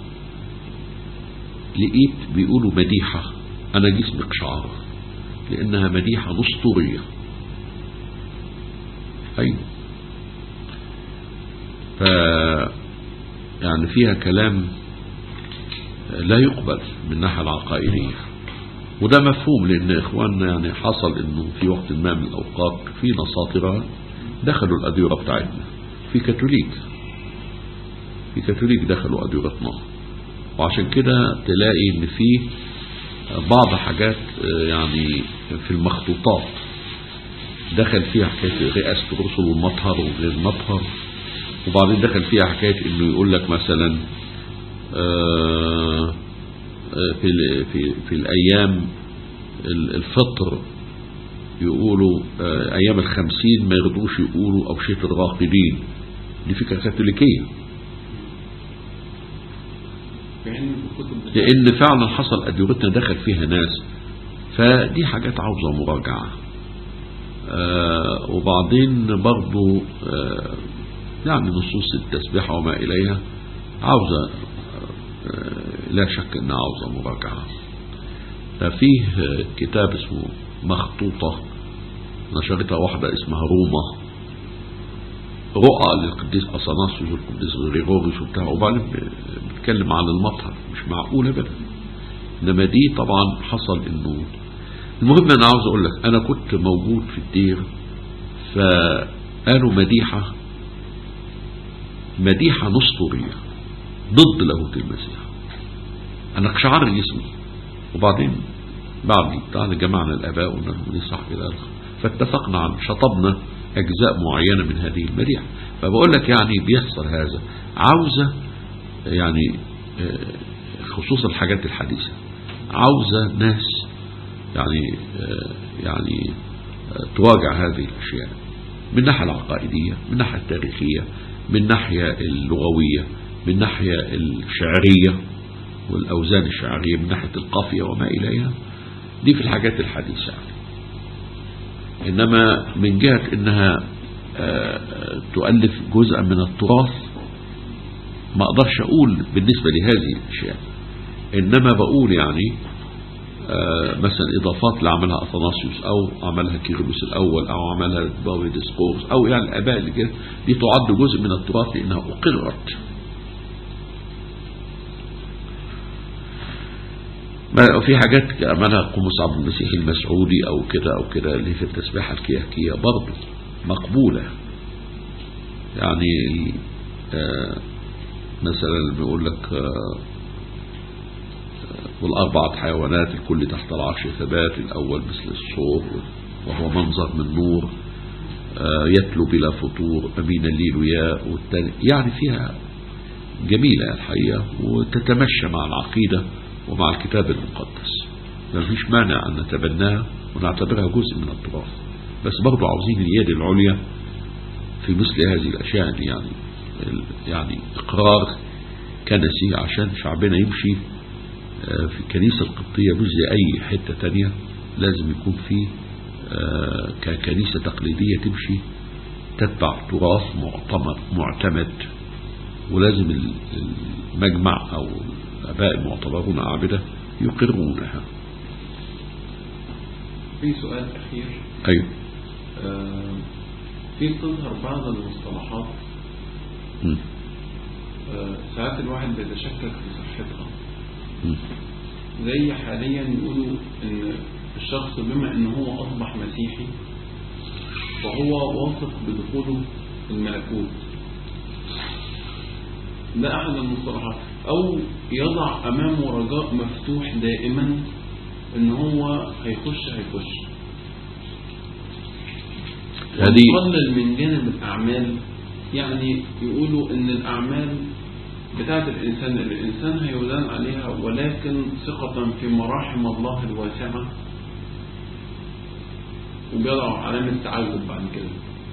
[SPEAKER 1] لقيت بيقولوا مديحة أنا جسمي قشعر لأنها مديحة نسطورية أيوه ف يعني فيها كلام لا يقبل من الناحية العقائدية وده مفهوم لأن إخواننا يعني حصل إنه في وقت ما من الأوقات في نصاطرة دخلوا الأديرة بتاعتنا في كاثوليك في كاثوليك دخلوا أديرتنا وعشان كده تلاقي إن في بعض حاجات يعني في المخطوطات دخل فيها حكاية رئاسة الرسل والمطهر وغير المطهر وبعدين دخل فيها حكاية انه يقول لك مثلا آه، آه، في ال- في في الايام ال- الفطر يقولوا آه، ايام الخمسين ما يرضوش يقولوا اوشية الراقدين دي فكرة كاثوليكية
[SPEAKER 2] في علم الكتب بتاعت-
[SPEAKER 1] لان فعلا حصل اديرتنا دخل فيها ناس فدي حاجات عاوزة مراجعة آه وبعدين برضو آه يعني نصوص التسبيح وما إليها عاوزة آه لا شك أنها عاوزة مراجعة ففيه آه، كتاب اسمه مخطوطة نشرتها واحدة اسمها روما رؤى للقديس أصناسيوس والقديس غريغوريوس وبتاع وبعدين بتكلم عن المطهر مش معقولة ابدا انما دي طبعا حصل انه المهم انا عاوز اقول لك انا كنت موجود في الدير فقالوا مديحة مديحة نسطورية ضد لاهوت المسيح انا قشعر جسمي وبعدين بعد تعالى جمعنا الاباء وقلنا لهم صح كده فاتفقنا عن شطبنا اجزاء معينة من هذه المديحة فبقول لك يعني بيحصل هذا عاوزة يعني آه، خصوصا الحاجات الحديثة عاوزة ناس يعني آه، يعني آه، تراجع هذه الأشياء من الناحية العقائدية من الناحية التاريخية من الناحية اللغوية من الناحية الشعرية والأوزان الشعرية من ناحية القافية وما إليها دي في الحاجات الحديثة إنما من جهة إنها آه، آه، تؤلف جزءا من التراث ما أقدرش أقول بالنسبة لهذه الأشياء إنما بقول يعني آه، مثلا إضافات اللي عملها أثناسيوس أو عملها كيرلس الأول أو عملها باوي ديسقورس أو يعني الآباء اللي كده دي تعد جزء من التراث لأنها أقرت ما في حاجات عملها قمص عبد المسيح المسعودي أو كده أو كده اللي في التسبيحة الكيهكية برضه مقبولة يعني آه، مثلا بيقول لك آه، والأربعة حيوانات الكل تحت العرش ثبات الأول مثل الصور وهو منظر من نور آه، يتلو بلا فطور أمين الليل وياء والتاني يعني فيها جميلة الحقيقة وتتمشى مع العقيدة ومع الكتاب المقدس ما فيش مانع أن نتبناها ونعتبرها جزء من التراث بس برضو عاوزين اليد العليا في مثل هذه الأشياء يعني يعني إقرار كنسي عشان شعبنا يمشي آه، في الكنيسة القبطية مش زي أي حتة تانية لازم يكون في آه، ككنيسة تقليدية تمشي تتبع تراث معتمد معتمد ولازم ال- المجمع أو الآباء المعتبرون أعبدة يقرونها
[SPEAKER 2] في سؤال أخير
[SPEAKER 1] أيوه
[SPEAKER 2] آه، في تظهر بعض المصطلحات
[SPEAKER 1] م.
[SPEAKER 2] آه، ساعات الواحد بيتشكك في صحتها
[SPEAKER 1] م.
[SPEAKER 2] زي حاليا يقولوا ان الشخص بما ان هو اصبح مسيحي فهو واثق بدخوله الملكوت ده احد المصطلحات او يضع امامه رجاء مفتوح دائما ان هو هيخش هيخش
[SPEAKER 1] هذه
[SPEAKER 2] ويقلل من جانب الاعمال يعني يقولوا ان الاعمال بتاعت الانسان الانسان هيدان عليها ولكن ثقة في مراحم الله الواسعة وبيضعوا علامة تعجب بعد كده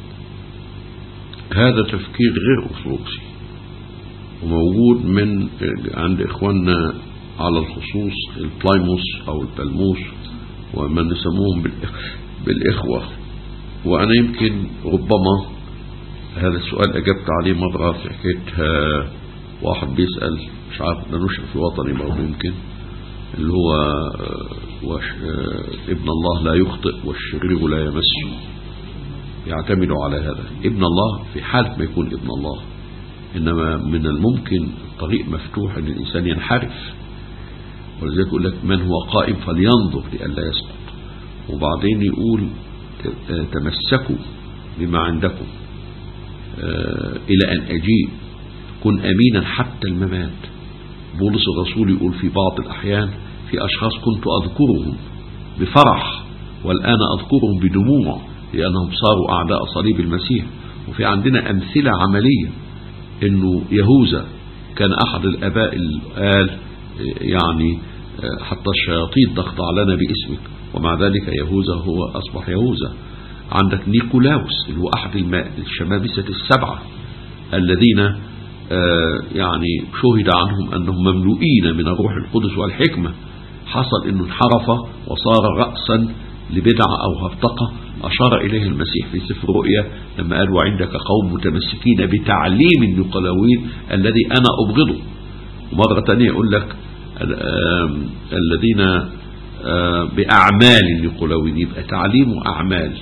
[SPEAKER 1] هذا تفكير غير أرثوذكسي وموجود من عند إخواننا على الخصوص البلايموس أو البلموس ومن يسموهم بالإخ- بالإخوة وأنا يمكن ربما هذا السؤال أجبت عليه مرة في حكاية آه، واحد بيسأل مش عارف ده نشر في وطني برضه يمكن اللي هو آه، وش آه، ابن الله لا يخطئ والشرير لا يمسه يعتمدوا على هذا ابن الله في حالة ما يكون ابن الله إنما من الممكن الطريق مفتوح أن الإنسان ينحرف ولذلك يقول لك من هو قائم فلينظر لئلا يسقط وبعدين يقول ت- آه، تمسكوا بما عندكم آه، إلى أن أجيء كن أمينا حتى الممات بولس الرسول يقول في بعض الأحيان في أشخاص كنت أذكرهم بفرح والآن أذكرهم بدموع لأنهم صاروا أعداء صليب المسيح وفي عندنا أمثلة عملية أنه يهوذا كان أحد الآباء اللي قال يعني آه، حتى الشياطين تخضع لنا باسمك ومع ذلك يهوذا هو أصبح يهوذا عندك نيكولاوس اللي هو أحد الم- الشمامسة السبعة الذين آه، يعني شهد عنهم أنهم مملوئين من الروح القدس والحكمة حصل أنه انحرف وصار رأسا لبدعة أو هرطقة أشار إليه المسيح في سفر رؤيا لما قال وعندك قوم متمسكين بتعليم النقلوين الذي أنا أبغضه ومرة تانية يقول لك ال- آم، الذين آه، بأعمال النقلوين يبقى تعليم أعمال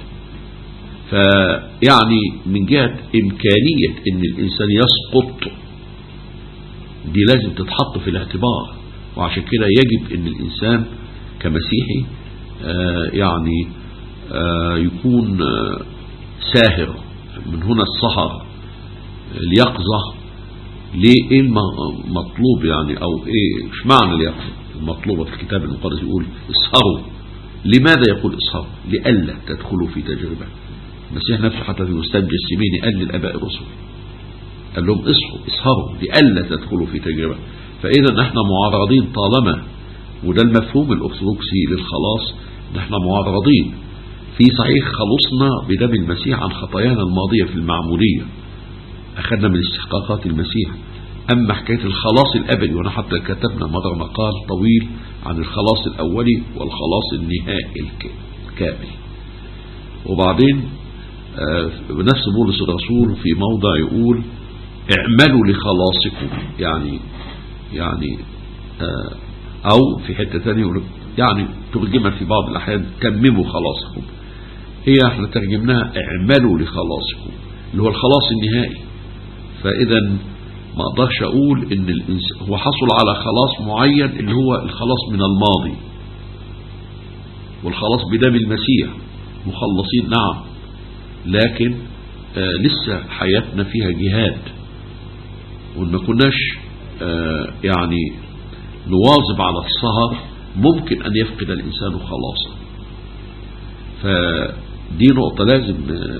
[SPEAKER 1] فيعني من جهة إمكانية أن الإنسان يسقط دي لازم تتحط في الاعتبار وعشان كده يجب أن الإنسان كمسيحي آه، يعني آه، يكون آه، ساهر من هنا السهر اليقظة ليه ايه الم- مطلوب يعني او ايه مش معنى اليقظة المطلوبة في الكتاب المقدس يقول اسهروا لماذا يقول اسهروا لئلا تدخلوا في تجربة المسيح نفسه حتى في مستنجى السميني قال للاباء الرسل قال لهم اصحوا اسهروا لئلا تدخلوا في تجربة فاذا نحن معرضين طالما وده المفهوم الارثوذكسي للخلاص نحن معرضين في صحيح خلصنا بدم المسيح عن خطايانا الماضية في المعمودية أخذنا من استحقاقات المسيح أما حكاية الخلاص الأبدي وأنا حتى كتبنا مرة مقال طويل عن الخلاص الأولي والخلاص النهائي الك- الكامل وبعدين آه، بنفس بولس الرسول في موضع يقول اعملوا لخلاصكم يعني يعني آه، أو في حتة ثانية يقول يعني ترجمها في بعض الأحيان تمموا خلاصكم هي احنا ترجمناها اعملوا لخلاصكم اللي هو الخلاص النهائي فإذا ما أقدرش أقول إن الإنسان هو حصل على خلاص معين اللي هو الخلاص من الماضي والخلاص بدم المسيح مخلصين نعم لكن آه لسه حياتنا فيها جهاد وإن ما كناش آه يعني نواظب على السهر ممكن أن يفقد الإنسان خلاصه فدي نقطة لازم آه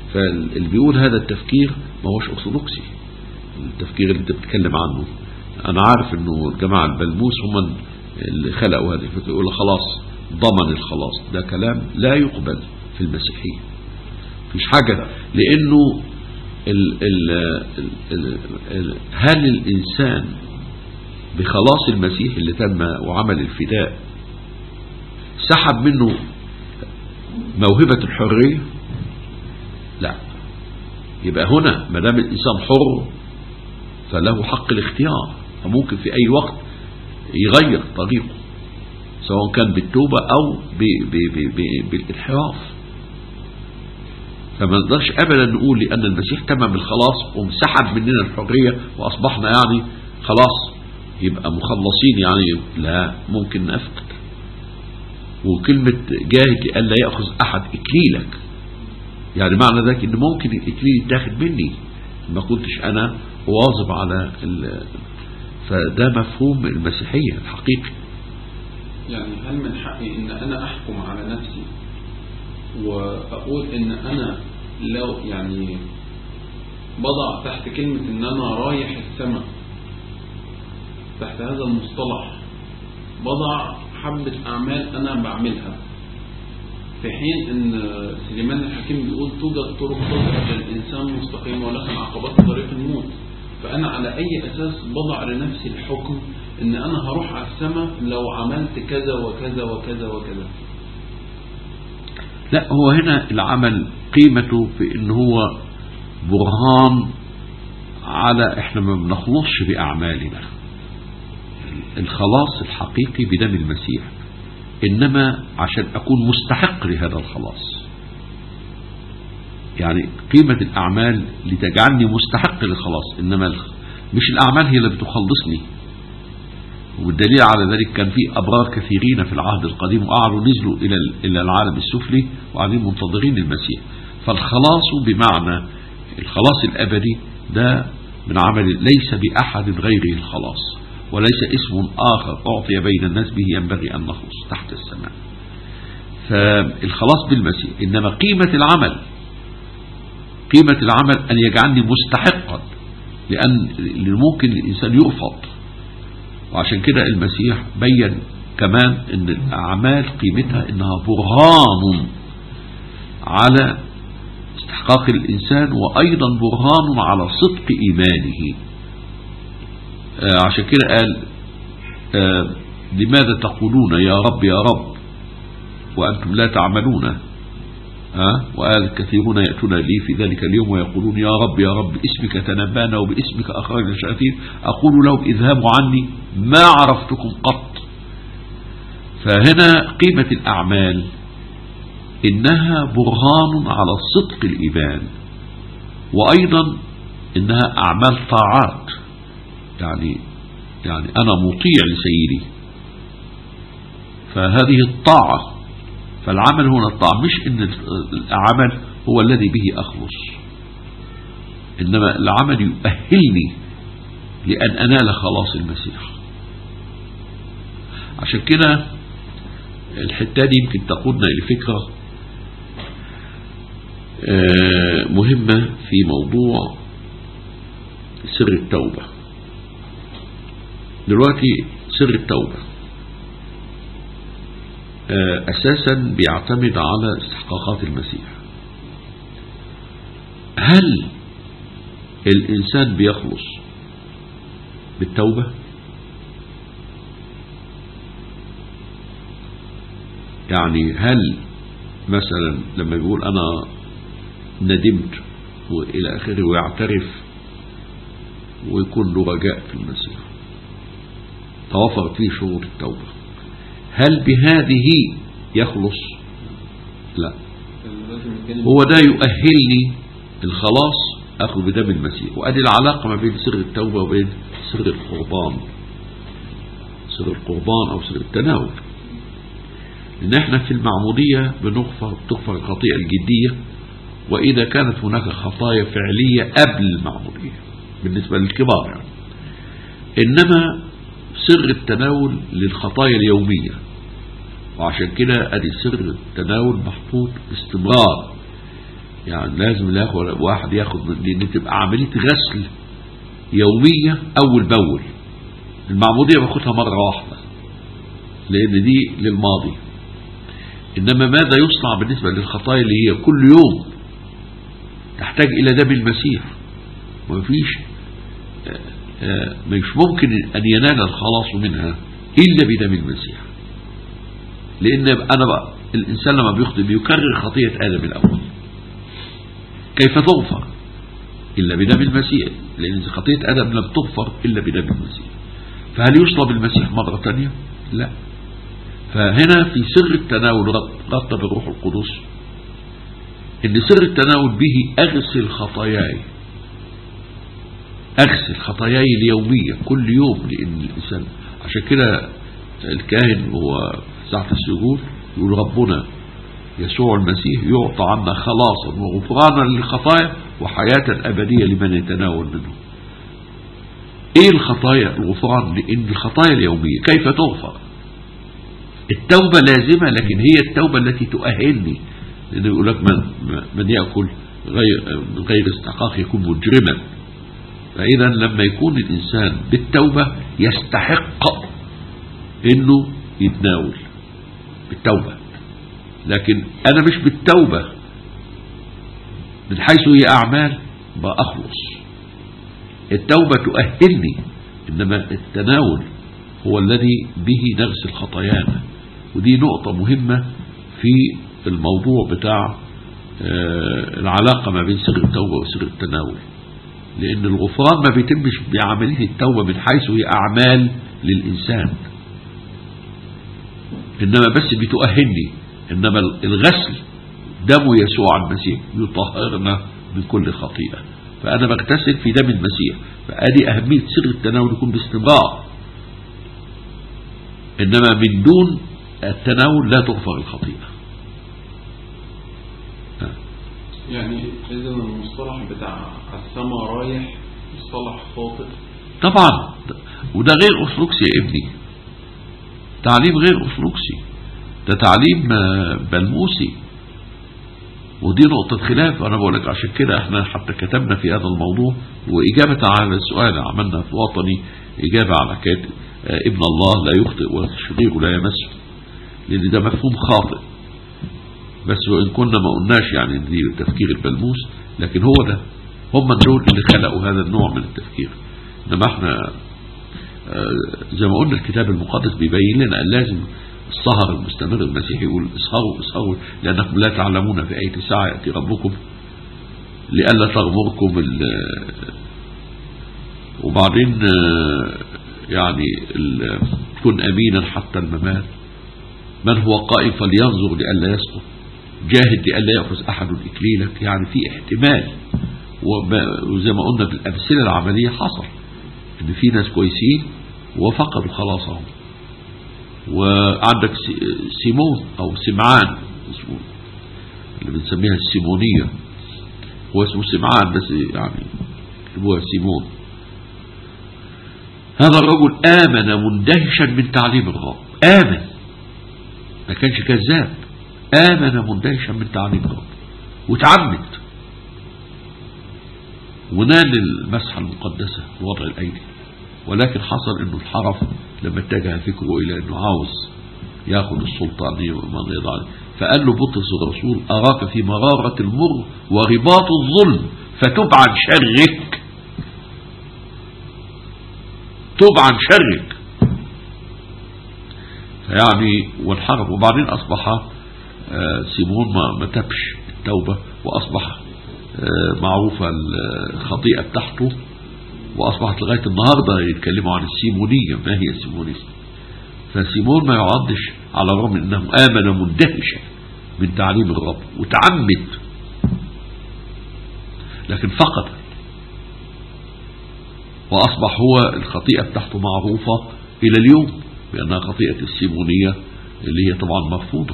[SPEAKER 1] فاللي بيقول هذا التفكير ما هوش أرثوذكسي التفكير اللي انت بتتكلم عنه انا عارف انه الجماعة البلموس هم اللي خلقوا هذه الفكرة يقول خلاص ضمن الخلاص ده كلام لا يقبل في المسيحية مفيش حاجة لانه ال ال ال ال هل الانسان بخلاص المسيح اللي تم وعمل الفداء سحب منه موهبة الحرية لا يبقى هنا ما دام الانسان حر فله حق الاختيار فممكن في اي وقت يغير طريقه سواء كان بالتوبة او ب ب ب ب بالانحراف فما نقدرش ابدا نقول لان المسيح تمم الخلاص ومسحب مننا الحرية واصبحنا يعني خلاص يبقى مخلصين يعني لا ممكن نفقد وكلمة جاهد لألا يأخذ أحد إكليلك يعني معنى ذلك ان ممكن الإكليل يتاخد مني ما كنتش أنا واظب على ال... فده مفهوم المسيحية الحقيقي
[SPEAKER 2] يعني هل من حقي ان انا احكم على نفسي واقول ان انا لو يعني بضع تحت كلمة ان انا رايح السماء تحت هذا المصطلح بضع حبة اعمال انا بعملها في حين ان سليمان الحكيم بيقول توجد طرق تظهر للانسان مستقيمة ولكن عقبات طريق الموت فانا على اي اساس بضع لنفسي الحكم ان انا هروح على السماء لو عملت كذا وكذا وكذا وكذا
[SPEAKER 1] لا هو هنا العمل قيمته في ان هو برهان على احنا ما بنخلصش باعمالنا الخلاص الحقيقي بدم المسيح انما عشان اكون مستحق لهذا الخلاص يعني قيمة الاعمال لتجعلني مستحق للخلاص انما مش الاعمال هي اللي بتخلصني والدليل على ذلك كان في أبرار كثيرين في العهد القديم وقعدوا نزلوا إلى إلى العالم السفلي وقاعدين منتظرين المسيح فالخلاص بمعنى الخلاص الأبدي ده من عمل ليس بأحد غيره الخلاص وليس اسم آخر أعطي بين الناس به ينبغي أن نخلص تحت السماء فالخلاص بالمسيح إنما قيمة العمل قيمة العمل أن يجعلني مستحقا لأن ممكن الإنسان يرفض وعشان كده المسيح بين كمان ان الاعمال قيمتها انها برهان على استحقاق الانسان وايضا برهان على صدق ايمانه آه عشان كده قال آه لماذا تقولون يا رب يا رب وانتم لا تعملون آه وقال كثيرون يأتون لي في ذلك اليوم ويقولون يا رب يا رب باسمك تنبانا وباسمك أخرجنا الشياطين أقول لهم اذهبوا عني ما عرفتكم قط فهنا قيمة الأعمال إنها برهان على صدق الإيمان وأيضا إنها أعمال طاعات يعني يعني أنا مطيع لسيدي فهذه الطاعة فالعمل هنا الطاعة مش إن العمل هو الذي به أخلص إنما العمل يؤهلني لأن أنال خلاص المسيح عشان كده الحتة دي يمكن تقودنا إلى فكرة مهمة في موضوع سر التوبة دلوقتي سر التوبة أساسا بيعتمد على استحقاقات المسيح هل الإنسان بيخلص بالتوبة يعني هل مثلا لما يقول أنا ندمت وإلى آخره ويعترف ويكون له رجاء في المسيح توفرت فيه شروط التوبة هل بهذه يخلص لا هو ده يؤهلني الخلاص أخذ بدم المسيح وأدي العلاقة ما بين سر التوبة وبين سر القربان سر القربان أو سر التناول لأن احنا في المعمودية بنغفر تغفر الخطيئة الجدية وإذا كانت هناك خطايا فعلية قبل المعمودية بالنسبة للكبار يعني. إنما سر التناول للخطايا اليومية وعشان كده ادي سر التناول محطوط باستمرار يعني لازم ياخد واحد ياخد لان تبقى عمليه غسل يوميه اول باول المعموديه باخدها مره واحده لان دي للماضي انما ماذا يصنع بالنسبه للخطايا اللي هي كل يوم تحتاج الى دم المسيح ومفيش آه، آه، مش ممكن ان ينال الخلاص منها الا بدم المسيح لان انا بقى الانسان لما بيخطئ بيكرر خطيه ادم الاول كيف تغفر الا بدم المسيح لان خطيه ادم لم تغفر الا بدم المسيح فهل يصلب المسيح مره ثانيه لا فهنا في سر التناول رتب الروح القدس ان سر التناول به اغسل خطاياي اغسل خطاياي اليوميه كل يوم لان الانسان عشان كده الكاهن هو ساعه السجود يقول ربنا يسوع المسيح يعطى عنا خلاصا وغفرانا للخطايا وحياة أبدية لمن يتناول منه ايه الخطايا الغفران لان الخطايا اليومية كيف تغفر التوبة لازمة لكن هي التوبة التي تؤهلني لأنه يقول لك من, من يأكل غير, من غير استحقاق يكون مجرما فإذا لما يكون الإنسان بالتوبة يستحق إنه يتناول بالتوبة لكن أنا مش بالتوبة من حيث هي أعمال بأخلص التوبة تؤهلني إنما التناول هو الذي به نغسل خطايانا ودي نقطة مهمة في الموضوع بتاع آه، العلاقة ما بين سر التوبة وسر التناول لأن الغفران ما بيتمش بعملية التوبة من حيث هي أعمال للإنسان إنما بس بتؤهلني إنما الغسل دم يسوع المسيح يطهرنا من كل خطيئة فأنا بغتسل في دم المسيح فأدي أهمية سر التناول يكون باستمرار إنما من دون التناول لا تغفر الخطيئة
[SPEAKER 2] يعني إذا المصطلح بتاع السما رايح مصطلح خاطئ
[SPEAKER 1] طبعا وده غير أرثوذكسي يا ابني تعليم غير أرثوذكسي ده تعليم آه، بلموسي ودي نقطة خلاف أنا بقول لك عشان كده احنا حتى كتبنا في هذا الموضوع وإجابة على السؤال عملنا في وطني إجابة على حكاية آه، ابن الله لا يخطئ والشرير لا يمسه لأن ده مفهوم خاطئ بس وإن كنا ما قلناش يعني دي تفكير البلموس لكن هو ده هم دول اللي خلقوا هذا النوع من التفكير إنما احنا آه، زي ما قلنا الكتاب المقدس بيبين لنا أن لازم السهر المستمر المسيحي يقول اسهروا اسهروا لأنكم لا تعلمون في أي ساعة يأتي ربكم لئلا تغمركم ال- وبعدين آه، يعني ال- كن أمينا حتى الممات من هو قائم فلينظر لئلا يسقط جاهد لئلا يأخذ أحد إكليلك يعني في احتمال وب- وزي ما قلنا بالأمثلة العملية حصل إن في ناس كويسين وفقدوا خلاصهم وعندك سي- سيمون أو سمعان اسمه اللي بنسميها السيمونية هو اسمه سمعان بس يعني هو سيمون هذا الرجل آمن مندهشا من تعليم الرب آمن ما كانش كذاب آمن مندهشا من تعليم الرب وتعمد ونال المسحة المقدسة وضع الأيدي ولكن حصل انه انحرف لما اتجه فكره الى انه عاوز ياخذ السلطان من يضع فقال له بطرس الرسول اراك في مرارة المر ورباط الظلم فتب عن شرك تب عن شرك فيعني وانحرف وبعدين اصبح آه، سيمون ما ما تبش التوبة واصبح آه، معروفة الخطيئة بتاعته واصبحت لغاية النهاردة يتكلموا عن السيمونية ما هي السيمونية فسيمون ما يعدش على الرغم من انه امن مندهشا من تعليم الرب وتعمد لكن فقد واصبح هو الخطيئة بتاعته معروفة الى اليوم بانها خطيئة السيمونية اللي هي طبعا مرفوضة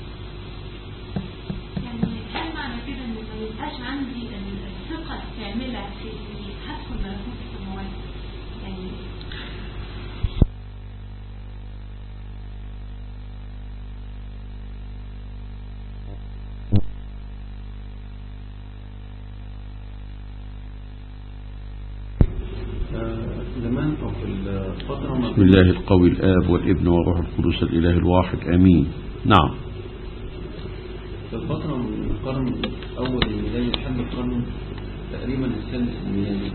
[SPEAKER 3] يعني هل معنى كده ان ما يبقاش عندي الثقة الكاملة في اني هدخل ملكوت السماوات يعني
[SPEAKER 2] زمان او في الفتره ما
[SPEAKER 1] بسم الله القوي الآب والابن والروح القدس الإله الواحد آمين نعم
[SPEAKER 2] في الفتره من القرن الاول الميلادي لحد القرن تقريبا السادس الميلادي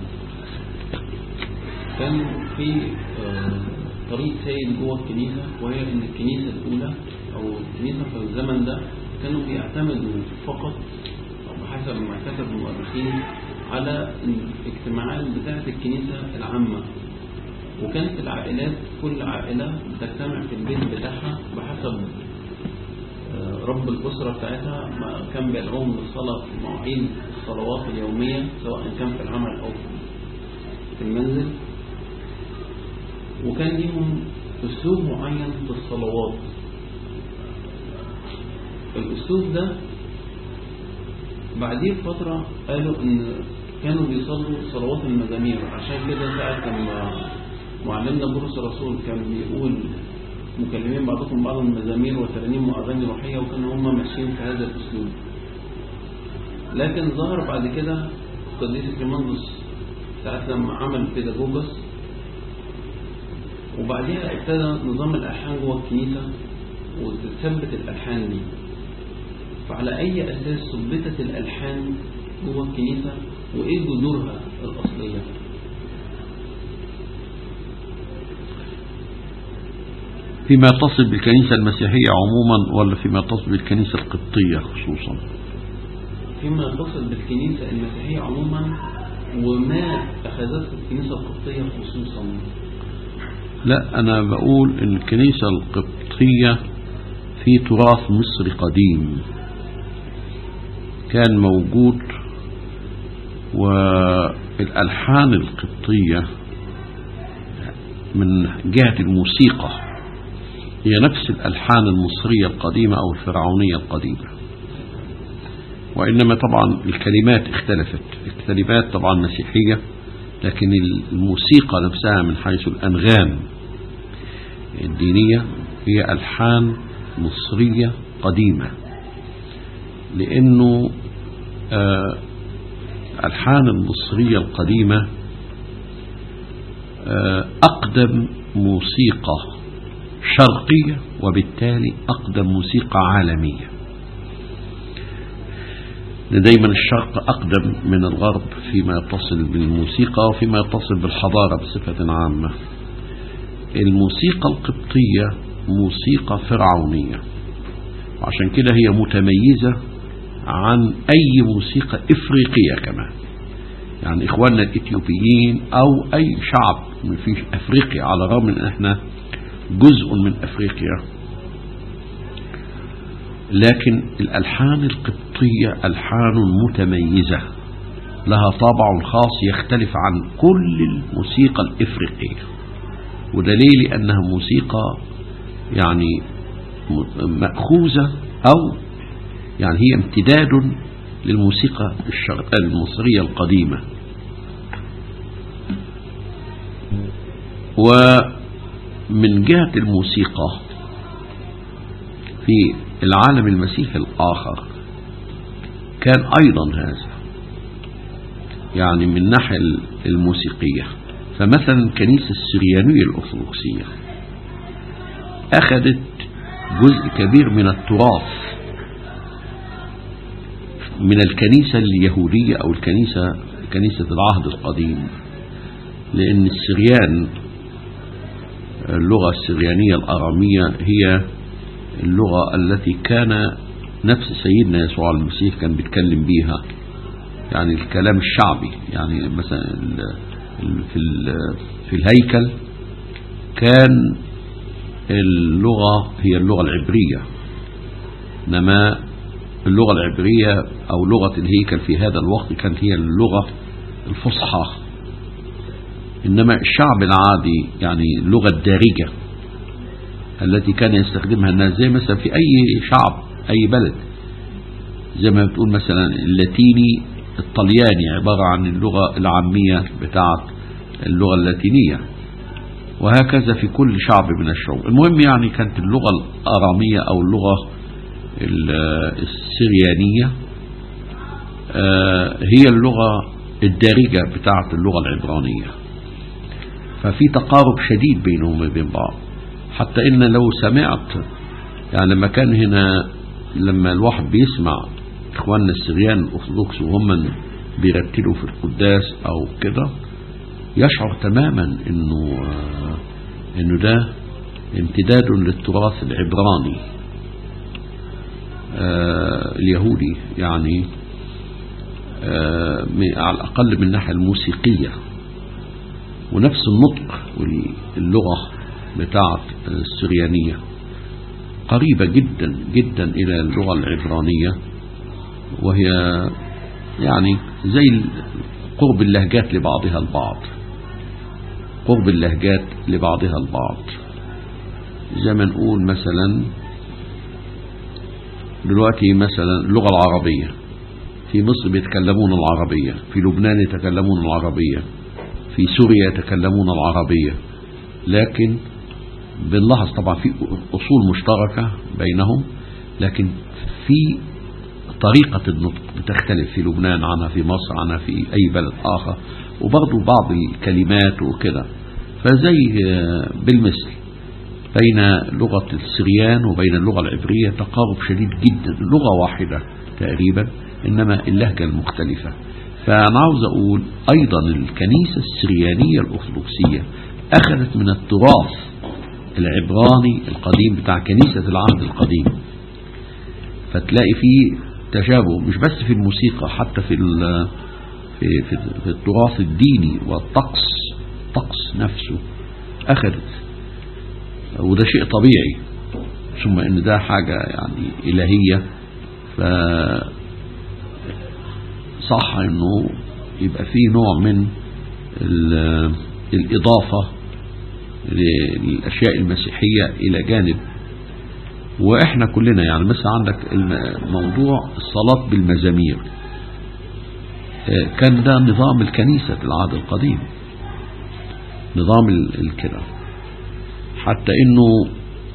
[SPEAKER 2] كان في آه، طريق سائد جوه الكنيسه وهي ان الكنيسه الاولى او الكنيسه في الزمن ده كانوا بيعتمدوا فقط او بحسب ما كتب المؤرخين على الاجتماعات بتاعه الكنيسه العامه وكانت العائلات كل عائله بتجتمع في البيت بتاعها بحسب آه، رب الأسرة بتاعتها ما كان بيدعوهم للصلاة في مواعيد الصلوات اليومية سواء كان في العمل أو في المنزل وكان ليهم أسلوب معين في الصلوات الأسلوب ده بعديه بفترة قالوا إن كانوا بيصلوا صلوات المزامير عشان كده ساعة لما معلمنا بولس الرسول كان بيقول مكلمين بعضكم بعضا المزامير وترانيم واغاني روحيه وكانوا هم ماشيين في هذا الاسلوب لكن ظهر بعد كده قديس كريماندوس ساعة لما عمل بيداجوجس وبعديها ابتدى نظام الالحان جوه الكنيسه وتثبت الالحان دي فعلى اي اساس ثبتت الالحان جوه الكنيسه وايه جذورها الاصليه
[SPEAKER 1] فيما يتصل بالكنيسة المسيحية عموما ولا فيما يتصل بالكنيسة القبطية خصوصا
[SPEAKER 2] فيما يتصل بالكنيسة المسيحية عموما وما أخذته الكنيسة القبطية خصوصا
[SPEAKER 1] لا أنا بقول إن الكنيسة القبطية في تراث مصري قديم كان موجود والألحان القبطية من جهة الموسيقى هي نفس الألحان المصرية القديمة أو الفرعونية القديمة وإنما طبعا الكلمات اختلفت الكلمات طبعا مسيحية لكن الموسيقى نفسها من حيث الأنغام الدينية هي ألحان مصرية قديمة لأنه آه الألحان المصرية القديمة آه أقدم موسيقى شرقية وبالتالي أقدم موسيقى عالمية دايما الشرق أقدم من الغرب فيما يتصل بالموسيقى وفيما يتصل بالحضارة بصفة عامة الموسيقى القبطية موسيقى فرعونية وعشان كده هي متميزة عن أي موسيقى إفريقية كمان يعني إخواننا الإثيوبيين أو أي شعب في أفريقيا على الرغم من أن احنا جزء من أفريقيا لكن الألحان القبطية ألحان متميزة لها طابع خاص يختلف عن كل الموسيقى الإفريقية ودليل أنها موسيقى يعني مأخوذة أو يعني هي امتداد للموسيقى المصرية القديمة ومن جهة الموسيقى في العالم المسيحي الآخر كان أيضا هذا يعني من الناحية الموسيقية فمثلا الكنيسة السريانية الأرثوذكسية أخذت جزء كبير من التراث من الكنيسة اليهودية أو الكنيسة كنيسة العهد القديم لأن السريان اللغة السريانية الأرامية هي اللغة التي كان نفس سيدنا يسوع المسيح كان بيتكلم بيها يعني الكلام الشعبي يعني مثلا في في الهيكل كان اللغة هي اللغة العبرية إنما اللغة العبرية أو لغة الهيكل في هذا الوقت كانت هي اللغة الفصحى إنما الشعب العادي يعني اللغة الدارجة التي كان يستخدمها الناس زي مثلا في أي شعب أي بلد زي ما بتقول مثلا اللاتيني الطلياني عبارة عن اللغة العامية بتاعت اللغة اللاتينية وهكذا في كل شعب من الشعوب المهم يعني كانت اللغة الأرامية أو اللغة السريانية هي اللغة الدارجة بتاعت اللغة العبرانية ففي تقارب شديد بينهم وبين بعض حتى إن لو سمعت يعني لما كان هنا لما الواحد بيسمع إخواننا السريان الأرثوذكس وهم بيرتلوا في القداس أو كده يشعر تماما إنه آه إنه ده امتداد للتراث العبراني آه اليهودي يعني آه على الأقل من الناحية الموسيقية ونفس النطق واللغة بتاعت السريانية قريبة جدا جدا إلى اللغة العبرانية وهي يعني زي قرب اللهجات لبعضها البعض قرب اللهجات لبعضها البعض زي ما نقول مثلا دلوقتي مثلا اللغة العربية في مصر بيتكلمون العربية في لبنان يتكلمون العربية في سوريا يتكلمون العربية لكن بنلاحظ طبعا في أصول مشتركة بينهم لكن في طريقة النطق بتختلف في لبنان عنها في مصر عنها في أي بلد آخر وبرضو بعض الكلمات وكده فزي بالمثل بين لغة السريان وبين اللغة العبرية تقارب شديد جدا اللغة واحدة تقريبا إنما اللهجة المختلفة فأنا عاوز أقول أيضا الكنيسة السريانية الأرثوذكسية أخذت من التراث العبراني القديم بتاع كنيسة العهد القديم فتلاقي فيه تشابه مش بس في الموسيقى حتى في في في, في التراث الديني والطقس الطقس نفسه أخذت وده شيء طبيعي ثم ان ده حاجة يعني إلهية ف صح انه يبقى فيه نوع من الإضافة للأشياء المسيحية إلى جانب وإحنا كلنا يعني مثلا عندك موضوع الصلاة بالمزامير كان ده نظام الكنيسة في العهد القديم نظام الكده حتى انه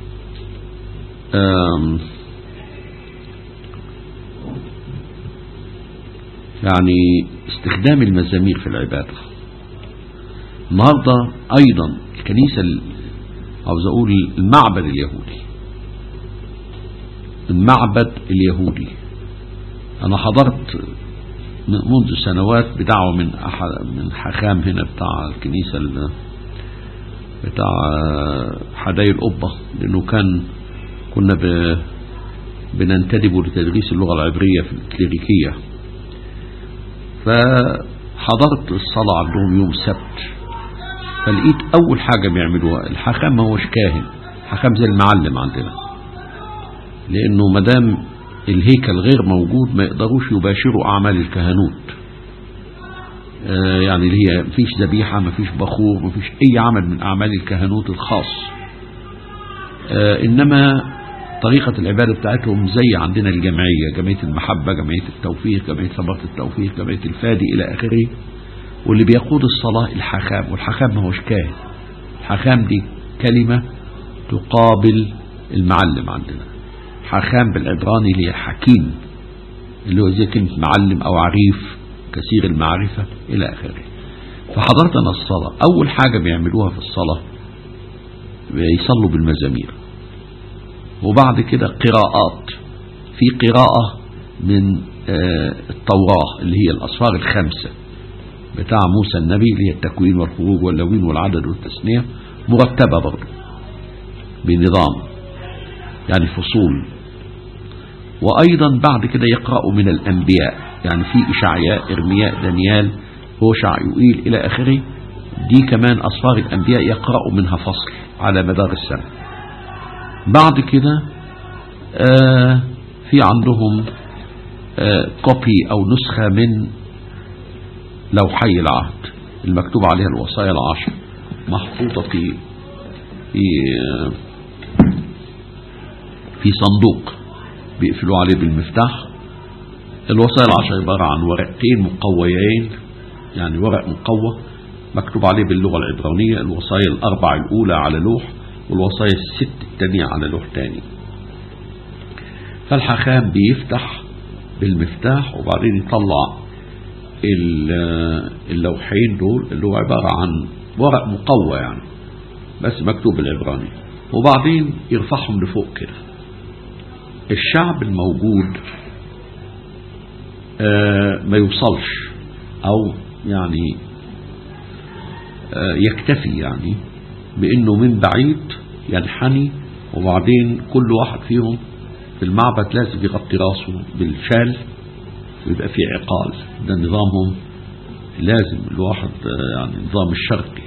[SPEAKER 1] يعني استخدام المزامير في العبادة النهاردة ايضا الكنيسة عاوز اقول المعبد اليهودي المعبد اليهودي انا حضرت منذ سنوات بدعوة من أحد من حخام هنا بتاع الكنيسة بتاع حداي القبة لأنه كان كنا ب بننتدب لتدريس اللغة العبرية في الكليريكية فحضرت الصلاة عندهم يوم السبت فلقيت أول حاجة بيعملوها الحكام ما هوش كاهن حكام زي المعلم عندنا لأنه مدام الهيكل غير موجود ما يقدروش يباشروا أعمال الكهنوت آه يعني اللي هي مفيش ذبيحة مفيش بخور مفيش أي عمل من أعمال الكهنوت الخاص آه إنما طريقة العبادة بتاعتهم زي عندنا الجمعية جمعية المحبة جمعية التوفيق جمعية ثمرة التوفيق جمعية الفادي إلى آخره واللي بيقود الصلاة الحكام والحكام ما هوش كاهن الحكام دي كلمة تقابل المعلم عندنا حكام بالعبراني اللي هي حكيم اللي هو زي كلمة معلم أو عريف كثير المعرفة إلى آخره فحضرت أنا الصلاة أول حاجة بيعملوها في الصلاة يصلوا بالمزامير وبعد كده قراءات في قراءة من التوراة اللي هي الأصفار الخمسة بتاع موسى النبي اللي هي التكوين والخروج واللوين والعدد والتثنية مرتبة برضه بنظام يعني فصول وأيضا بعد كده يقرأوا من الأنبياء يعني في إشعياء إرمياء دانيال هوشع يوئيل إلى آخره دي كمان أصفار الأنبياء يقرأوا منها فصل على مدار السنة بعد كده آه في عندهم آه كوبي أو نسخة من لوحي العهد المكتوب عليها الوصايا العشر محطوطة في في آه في صندوق بيقفلوا عليه بالمفتاح الوصايا العشر عبارة عن ورقتين مقويين يعني ورق مقوى مكتوب عليه باللغة العبرانية الوصايا الأربع الأولى على لوح والوصايا الست التانية على لوح تاني فالحكام بيفتح بالمفتاح وبعدين يطلع اللوحين دول اللي هو عبارة عن ورق مقوى يعني بس مكتوب بالعبراني وبعدين يرفعهم لفوق كده الشعب الموجود آه ما يوصلش او يعني آه يكتفي يعني بانه من بعيد ينحني وبعدين كل واحد فيهم في المعبد لازم يغطي راسه بالشال ويبقى في عقال ده نظامهم لازم الواحد يعني نظام الشرقي